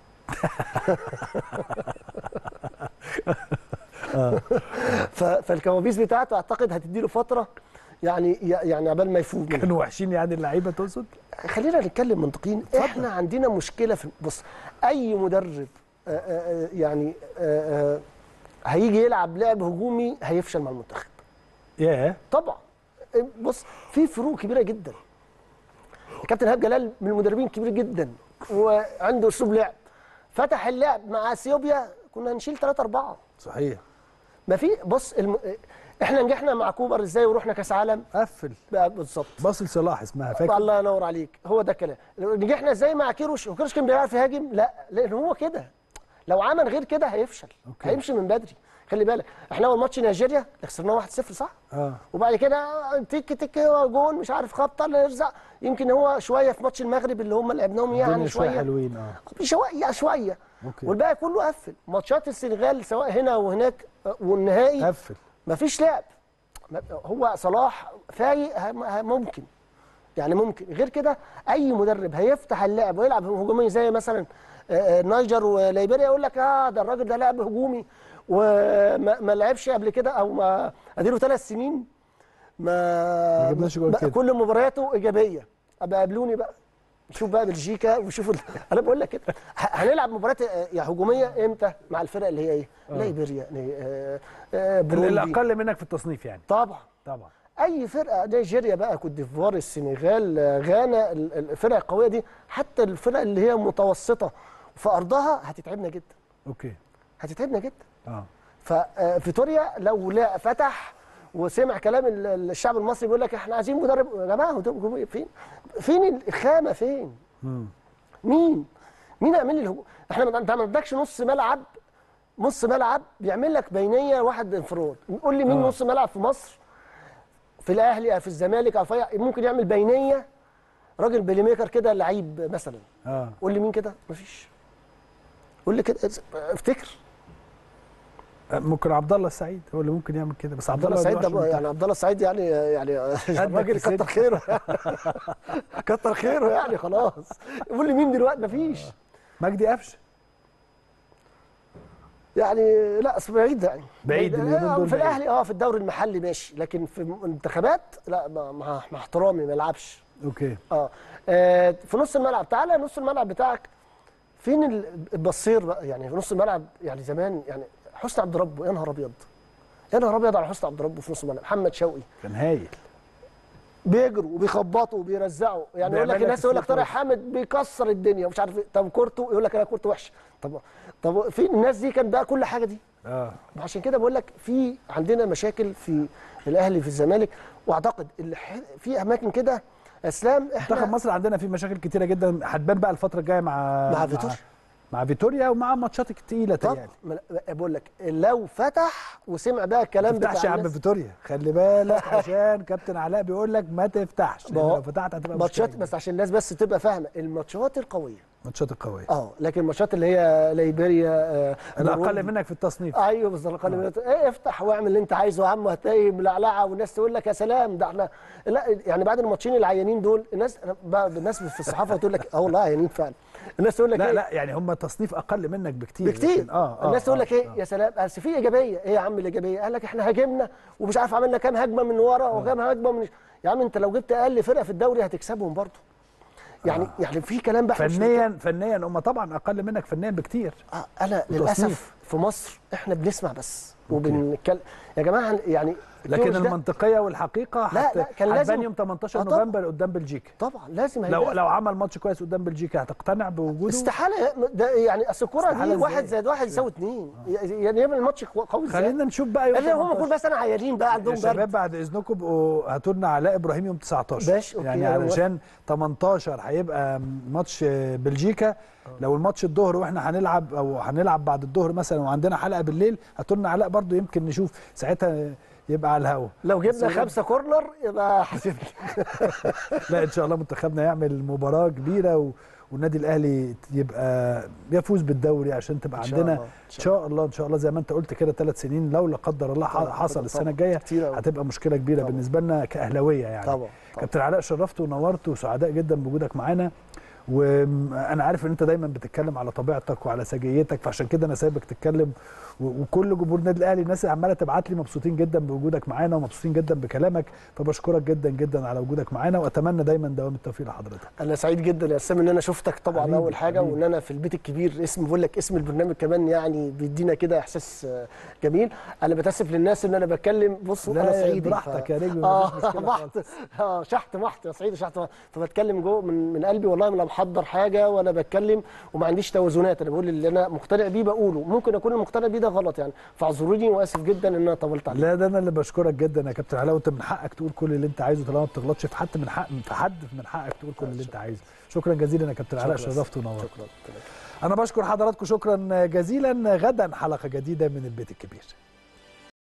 ف- فالكوابيس بتاعته اعتقد هتديله فتره يعني يعني عبال ما يفوق منها. كانوا وحشين يعني اللعيبه تقصد خلينا نتكلم منطقيين احنا عندنا مشكله في بص اي مدرب آه، آه، آه، يعني آه، آه، هيجي يلعب لعب هجومي هيفشل مع المنتخب ياه طبعا بص في فروق كبيره جدا كابتن ايهاب جلال من المدربين كبير جدا وعنده اسلوب لعب فتح اللعب مع اثيوبيا كنا هنشيل 3 4 صحيح ما في بص الم... احنا نجحنا مع كوبر ازاي ورحنا كاس عالم قفل بقى بالظبط باصل صلاح اسمها فاكر الله ينور عليك هو ده الكلام نجحنا ازاي مع كيروش وكيروش كان بيعرف يهاجم لا لان هو كده لو عمل غير كده هيفشل أوكي. هيمشي من بدري خلي بالك احنا اول ماتش نيجيريا اللي خسرناه 1-0 صح اه وبعد كده تك تك جون مش عارف خبطه اللي يرزق يمكن هو شويه في ماتش المغرب اللي هم لعبناهم الدنيا يعني شويه شويه حلوين اه شويه شويه اوكي والباقي كله قفل ماتشات السنغال سواء هنا وهناك آه، والنهائي قفل مفيش لعب ما- هو صلاح فايق هم- هم- ممكن يعني ممكن غير كده اي مدرب هيفتح اللعب ويلعب هجومي زي مثلا آه، آه، نيجر وليبيريا يقول لك اه ده الراجل ده لاعب هجومي وما ما لعبش قبل كده او ما اديله ثلاث سنين ما ما جبناش جول بقى كده. كل مبارياته ايجابيه ابقى قابلوني بقى شوف بقى بلجيكا وشوف ال... انا بقول لك كده ه- هنلعب مباريات آه، يا هجوميه امتى مع الفرق اللي هي ايه ليبيريا آه، آه، بروندي الاقل منك في التصنيف يعني طبعا طبعا اي فرقه نيجيريا بقى كوت ديفوار السنغال آه، غانا ال- ال- الفرق القويه دي حتى الفرق اللي هي متوسطه في ارضها هتتعبنا جدا اوكي هتتعبنا جدا اه ففيتوريا لو لا فتح وسمع كلام ال- ال- الشعب المصري بيقول لك احنا عايزين مدرب يا جماعه هو ده- فين فين الخامه فين مين مين يعمل لي الهجوم احنا ما انت ما عندكش نص ملعب نص ملعب بيعمل لك بينيه واحد انفراد قول لي مين آه. نص ملعب في مصر في الاهلي او في الزمالك او في أي- ممكن يعمل بينيه راجل بلاي ميكر كده لعيب مثلا اه قول لي مين كده مفيش قول لي كده افتكر ممكن عبد الله السعيد هو اللي ممكن يعمل كده بس عبد الله السعيد ده بيعرفش يعني عبد الله السعيد يعني يعني الراجل السن. كتر خيره كتر خيره يعني خلاص قول لي مين دلوقتي مفيش مجدي قفشه يعني لا اصل بعيد يعني بعيد اليومين آه، دول في بعيد. الاهلي اه في الدوري المحلي ماشي لكن في المنتخبات لا مع, مع مع احترامي ما يلعبش اوكي اه آه، في نص الملعب تعالى نص الملعب بتاعك فين ال- البصير بقى يعني في نص الملعب يعني زمان يعني حسني عبد ربه يا نهار ابيض يا نهار ابيض على حسني عبد ربه في نص الملعب محمد شوقي كان هايل بيجروا وبيخبطوا وبيرزعوا يعني يقول لك بيعمل لك الناس يقول لك سلوك طارق حامد بيكسر الدنيا ومش عارف ايه طب كورته يقول لك انا كورته وحشه طب طب في الناس دي كان بقى كل حاجه دي اه عشان كده بقول لك في عندنا مشاكل في الاهلي في الزمالك واعتقد الح- في اماكن كده اسلام منتخب احنا مصر عندنا فيه مشاكل كتيره جدا هتبان بقى الفتره الجايه مع مع فيتوريا. مع فيتوريا ومع ماتشات التقيله طب تاني ما- بقول لك لو فتح وسمع بقى الكلام ما بتاع تفتحش يا عم الناس- فيتوريا خلي بالك عشان كابتن علاء بيقول لك ما تفتحش ما هو لو فتحت هتبقى ماتشات مشكلة بس عشان الناس بس تبقى فاهمه الماتشات القويه ماتشات القويه اه لكن الماتشات اللي هي ليبيريا آه الاقل بوروندي. منك في التصنيف ايوه بالظبط اقل منك ايه افتح واعمل اللي انت عايزه يا عم هتلاقي ملعلعه والناس تقول لك يا سلام ده احنا لا يعني بعد الماتشين العيانين دول الناس أنا بقى- الناس في الصحافه تقول لك اه والله عيانين فعلا الناس تقول لك لا ايه لا يعني هم تصنيف اقل منك بكتير بكتير لكن- اه, آه الناس تقول آه، لك ايه آه. يا سلام بس في ايجابيه ايه يا عم الايجابيه قال لك احنا هاجمنا ومش عارف عملنا كام هجمه من ورا وكام هجمه من يا عم انت لو جبت اقل فرقه في الدوري هتكسبهم برضه يعني آه. يعني في كلام بقى إحنا مش فنيا فنيا هم طبعا اقل منك فنيا بكتير آه انا وتصنيف. للاسف في مصر احنا بنسمع بس وبنتكلم يا جماعه يعني لكن الجورج ده- المنطقيه والحقيقه لا، هت- لا، كان هتبان لازم- يوم 18 آه، طبعا. نوفمبر قدام بلجيكا طبعا لازم لو هيبقى- لو عمل ماتش كويس قدام بلجيكا هتقتنع بوجوده استحاله ده يعني اصل الكوره استحالة دي إزاي؟ واحد زائد واحد يساوي اثنين يعني يعمل الماتش قوي ازاي خلينا نشوف بقى يوم اللي هم 18. يكون بس انا عيالين بقى يا عندهم شباب برد بعد اذنكم بقوا هاتوا لنا علاء ابراهيم يوم 19 ماشي، أوكي، يعني أنا موافق. علشان 18 هيبقى ماتش بلجيكا لو الماتش الظهر واحنا هنلعب او هنلعب بعد الظهر مثلا وعندنا حلقه بالليل هاتوا لنا علاء برضو يمكن نشوف ساعتها يبقى على الهوا لو جبنا بس- خمسه كورنر يبقى حاسبني لا ان شاء الله منتخبنا يعمل مباراه كبيره و... والنادي الاهلي يبقى يفوز بالدوري عشان تبقى إن شاء عندنا الله، ان شاء الله ان شاء الله زي ما انت قلت كده ثلاث سنين لو لا قدر الله ح- طبعاً، حصل طبعاً، السنه الجايه كتير أوي. هتبقى مشكله كبيره طبعاً. بالنسبه لنا كاهلاويه يعني طبعا طبعا كابتن علاء شرفت ونورت وسعداء جدا بوجودك معانا وانا عارف ان انت دايما بتتكلم على طبيعتك وعلى سجيتك فعشان كده انا سايبك تتكلم و- وكل جمهور النادي الاهلي الناس عماله تبعت لي مبسوطين جدا بوجودك معانا ومبسوطين جدا بكلامك فبشكرك جدا جدا على وجودك معانا واتمنى دايما دوام التوفيق لحضرتك انا سعيد جدا يا اسلام ان انا شفتك طبعا حبيبي، اول حاجه حبيبي. وان انا في البيت الكبير اسم بقول لك اسم البرنامج كمان يعني بيدينا كده احساس آه، جميل انا بتاسف للناس ان انا بتكلم بص لا، انا لا، صعيدي براحتك يا نجم، اه مفيش مشكلة محت اه شحت محت يا صعيدي شحت محت فبتكلم جوه من, من قلبي والله لا محضر حاجه ولا بتكلم وما عنديش توازنات انا بقول اللي انا مقتنع بيه بقوله ممكن اكون المقتنع بيه ده غلط يعني فاعذروني واسف جدا ان انا طولت عليك لا ده انا اللي بشكرك جدا يا كابتن علاء وانت من حقك تقول كل اللي انت عايزه طالما ما بتغلطش في حد من حق في حد من حقك تقول كل اللي انت عايزه شكرا جزيلا يا كابتن علاء شكراً. شرفت ونورت شكرا انا بشكر حضراتكم شكرا جزيلا غدا حلقه جديده من البيت الكبير